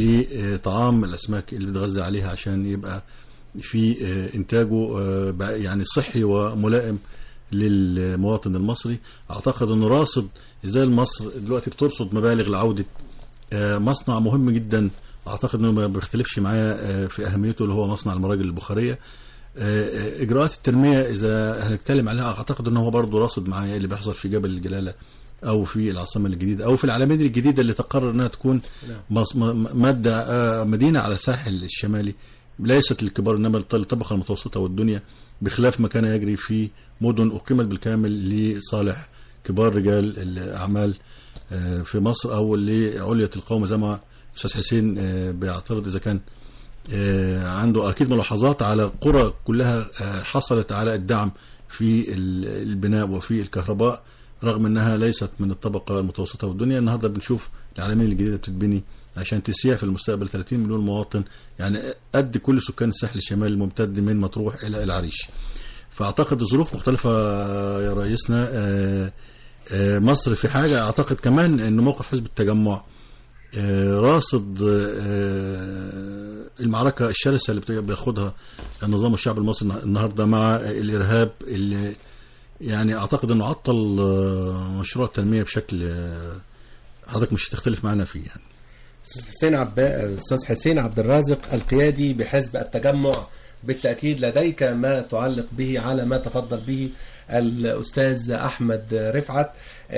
لطعام الاسماك اللي بيتغذى عليها عشان يبقى في آه، انتاجه آه، بقى يعني صحي وملائم للمواطن المصري اعتقد انه راصد ازاي مصر دلوقتي بترصد مبالغ لعوده آه، مصنع مهم جدا اعتقد انه ما بيختلفش معايا آه، في اهميته اللي هو مصنع المراجل البخاريه آه، آه، اجراءات التنميه اذا هنتكلم عليها اعتقد ان هو برضه راصد معايا اللي بيحصل في جبل الجلاله او في العاصمه الجديده او في العلمين الجديده اللي تقرر انها تكون مص- م- ماده آه، مدينه على الساحل الشمالي ليست للكبار انما للطبقه المتوسطه والدنيا بخلاف ما كان يجري في مدن أقيمت بالكامل لصالح كبار رجال الأعمال آه، في مصر أو لعلية القوم زي ما أستاذ حسين آه، بيعترض إذا كان آه، عنده أكيد ملاحظات على قرى كلها آه، حصلت على الدعم في ال- البناء وفي الكهرباء رغم انها ليست من الطبقه المتوسطه والدنيا النهارده بنشوف العالمين الجديده بتتبني عشان تسيع في المستقبل 30 مليون مواطن يعني قد كل سكان الساحل الشمالي الممتد من مطروح الى العريش فاعتقد الظروف مختلفه يا رئيسنا آه، آه، مصر في حاجه اعتقد كمان ان موقف حزب التجمع آه، راصد آه، المعركة الشرسة اللي بت- بياخدها النظام والشعب المصري النهاردة مع الإرهاب اللي يعني أعتقد أنه عطل آه، مشروع التنمية بشكل آه، حضرتك مش هتختلف معنا فيه يعني استاذ حسين عبا استاذ حسين عبد الرازق القيادي بحزب التجمع بالتاكيد لديك ما تعلق به على ما تفضل به الاستاذ احمد رفعت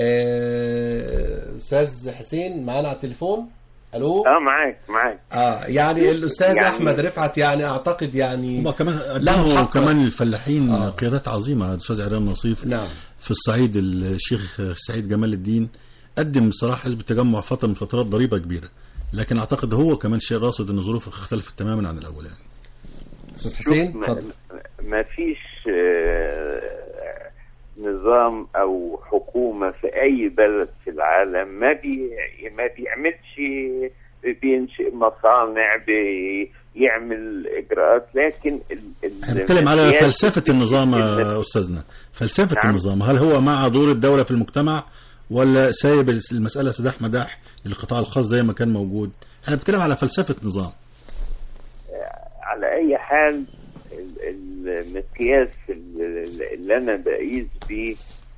آه، استاذ حسين معانا على التليفون الو اه معاك معاك اه يعني الاستاذ يعني- احمد رفعت يعني اعتقد يعني هم كمان له له حق. كمان الفلاحين آه. قيادات عظيمة الأستاذ عرام نصيف نعم في الصعيد الشيخ سعيد جمال الدين قدم بصراحة حزب التجمع فترة من فترات ضريبة كبيرة لكن أعتقد هو كمان شيء راصد أن ظروفه اختلفت تماما عن الأول يعني استاذ شوف حسين ما, اتفضل ما فيش آه، نظام او حكومه في اي بلد في العالم ما بي ما بيعملش بينشئ مصانع بيعمل اجراءات لكن ال- ال- احنا بنتكلم على المقياس فلسفة النظام ال- يا أستاذنا فلسفة نعم. النظام هل هو مع دور الدولة في المجتمع ولا سايب المسألة سداح مداح للقطاع الخاص زي ما كان موجود احنا بنتكلم على فلسفة نظام على اي حال ال- المقياس ال- اللي انا بقيس بيه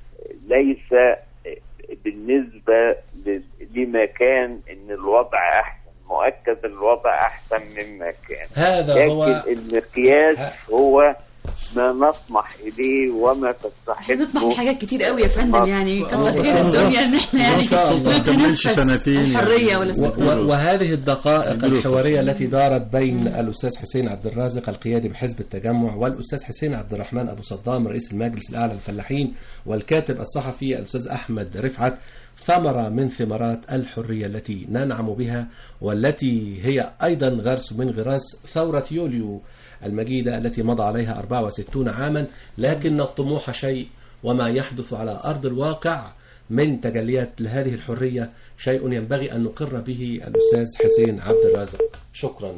ليس بالنسبه ل- لما كان ان الوضع احسن مؤكد الوضع احسن مما كان هذا لكن هو المقياس هو ما نطمح اليه وما احنا تستحقه بنطمح لحاجات كتير قوي يا فندم يعني آه، كتر بس خير النظام- الدنيا ان احنا يعني النظام ما كملش نتنفس سنتين يعني. الحريه و- والاستقلال و- وهذه الدقائق يديله الحوارية فرصة. التي دارت بين الأستاذ حسين عبد الرازق القيادي بحزب التجمع والأستاذ حسين عبد الرحمن أبو صدام رئيس المجلس الأعلى للفلاحين والكاتب الصحفي الأستاذ أحمد رفعت ثمرة من ثمرات الحرية التي ننعم بها والتي هي أيضا غرس من غراس ثورة يوليو المجيدة التي مضى عليها 64 عاما لكن الطموح شيء وما يحدث على أرض الواقع من تجليات لهذه الحرية شيء ينبغي أن نقر به الأستاذ حسين عبد الرازق شكرا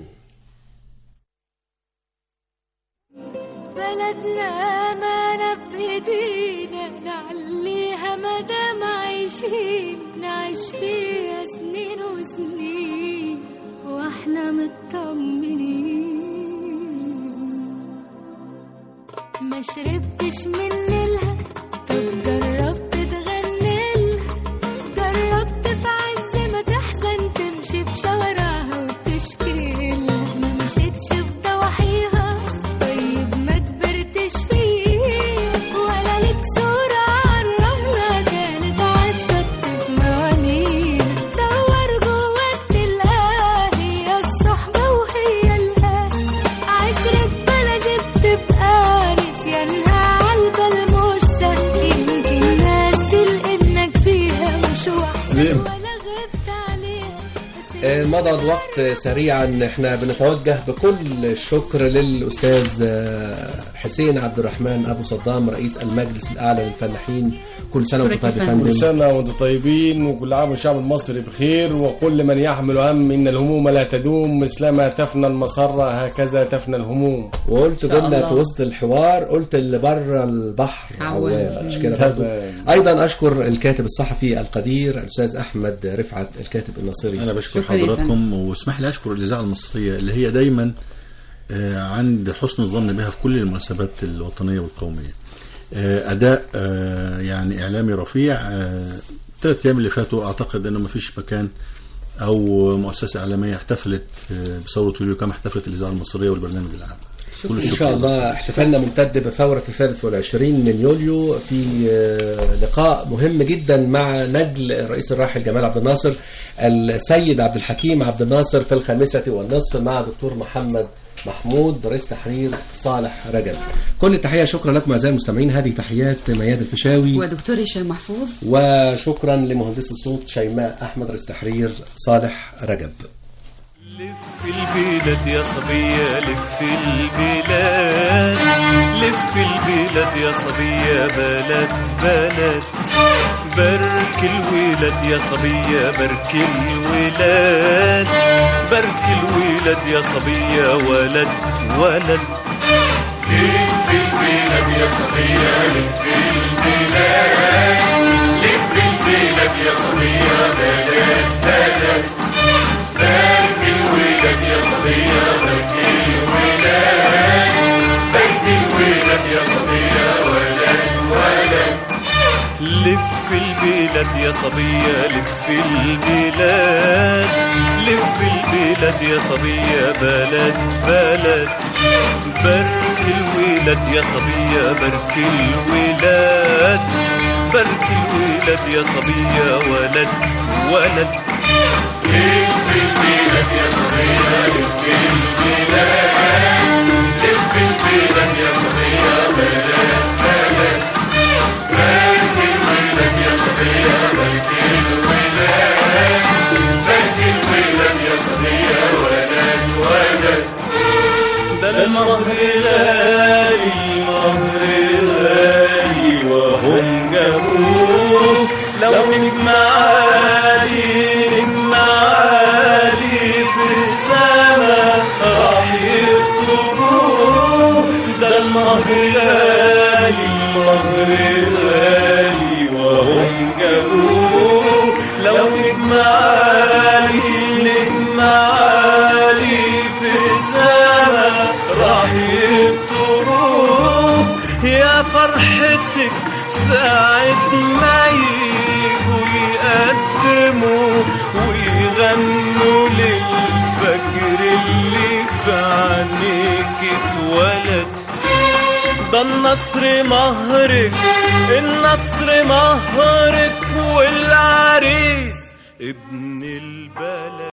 بلدنا أمانة في إيدينا نعليها مدام عايشين نعيش فيها سنين وسنين واحنا مطمنين ما شربتش من نيلها طب جربت تغني لها جربت في عز ما تحزن تمشي في شوارعها وتشكي لها ما مشيتش في ضواحيها طيب ما كبرتش فيه ولا ليك صورة عالرملة كانت عالشط في موانيها دور جواك تلقاها هي الصحبة وهي الهاء عشرة بلدي بتبقى نسيانها عالبال مش سهل يمكن ناسي لانك فيها مش وحشة ليه؟ ولا غبت عليها بس آه، مضى الوقت سريعا احنا بنتوجه بكل الشكر للأستاذ آه، حسين عبد الرحمن أبو صدام رئيس المجلس الأعلى للفلاحين كل سنة وانتم شكرا طيب يا يا فندم. كل فندم سنة وانتم طيبين وكل عام والشعب المصري بخير وكل من يحمل هم إن الهموم لا تدوم مثلما تفنى المسرة هكذا تفنى الهموم وقلت شاء جملة الله. في وسط الحوار قلت اللي بره البحر عوام. عوام مش كده تمام. برضو ايضا اشكر الكاتب الصحفي القدير الاستاذ احمد رفعت الكاتب النصري انا بشكر شكرا يا حضراتكم واسمح لي اشكر الاذاعه المصريه اللي هي دايما آه، عند حسن الظن بها في كل المناسبات الوطنيه والقوميه آه، اداء آه، يعني اعلامي رفيع الثلاث ايام اللي فاتوا اعتقد انه ما فيش مكان او مؤسسه اعلاميه احتفلت آه، بثوره يوليو كما احتفلت الاذاعه المصريه والبرنامج العام كل إن الشكر شاء الله احتفالنا ممتد بالثورة الثالث والعشرين من يوليو في آه، لقاء مهم جدا مع نجل الرئيس الراحل جمال عبد الناصر السيد عبد الحكيم عبد الناصر في الخامسة والنصف مع دكتور محمد محمود رئيس تحرير صالح رجب كل التحية شكرا لكم أعزائي المستمعين هذه تحيات مياد الفيشاوي ودكتور هشام محفوظ وشكرا لمهندس الصوت شيماء أحمد رئيس تحرير صالح رجب لف البلاد يا صبية لف البلاد لف البلاد يا صبية بلد بلد برك الولاد يا صبية برك الولاد برك الولاد يا صبية ولد ولد لف البلاد يا صبية لف البلاد لف البلاد يا صبية بلد بلد بارك الولاد يا صبية بارك الولاد بارك الولاد يا صبية ولد ولد لف البلاد يا صبية لف البلاد لف البلاد يا صبية بلد بلد برك الولاد يا صبية برك الولاد برك الولاد يا صبية ولد ولد لف البلاد يا صبية لف البلاد لف البلاد يا صبية بلد بلد بارك الولاد يا صبية بارك الولاد بارك الولاد يا صبية ولد ولد ده المهر غالي المهر غالي وهم جابوه لو نجم عالي نجم عالي في السما راح يخطفوه ده المهر غالي المهر غالي وهم جابوه لو نجم عالي نجم عالي في السما راح يبطروه يا فرحتك ساعة ما يجوا يقدموا ويغنوا للفجر اللي في عينيك اتولد ده النصر مهرك النصر مهرك والعريس ابن البلد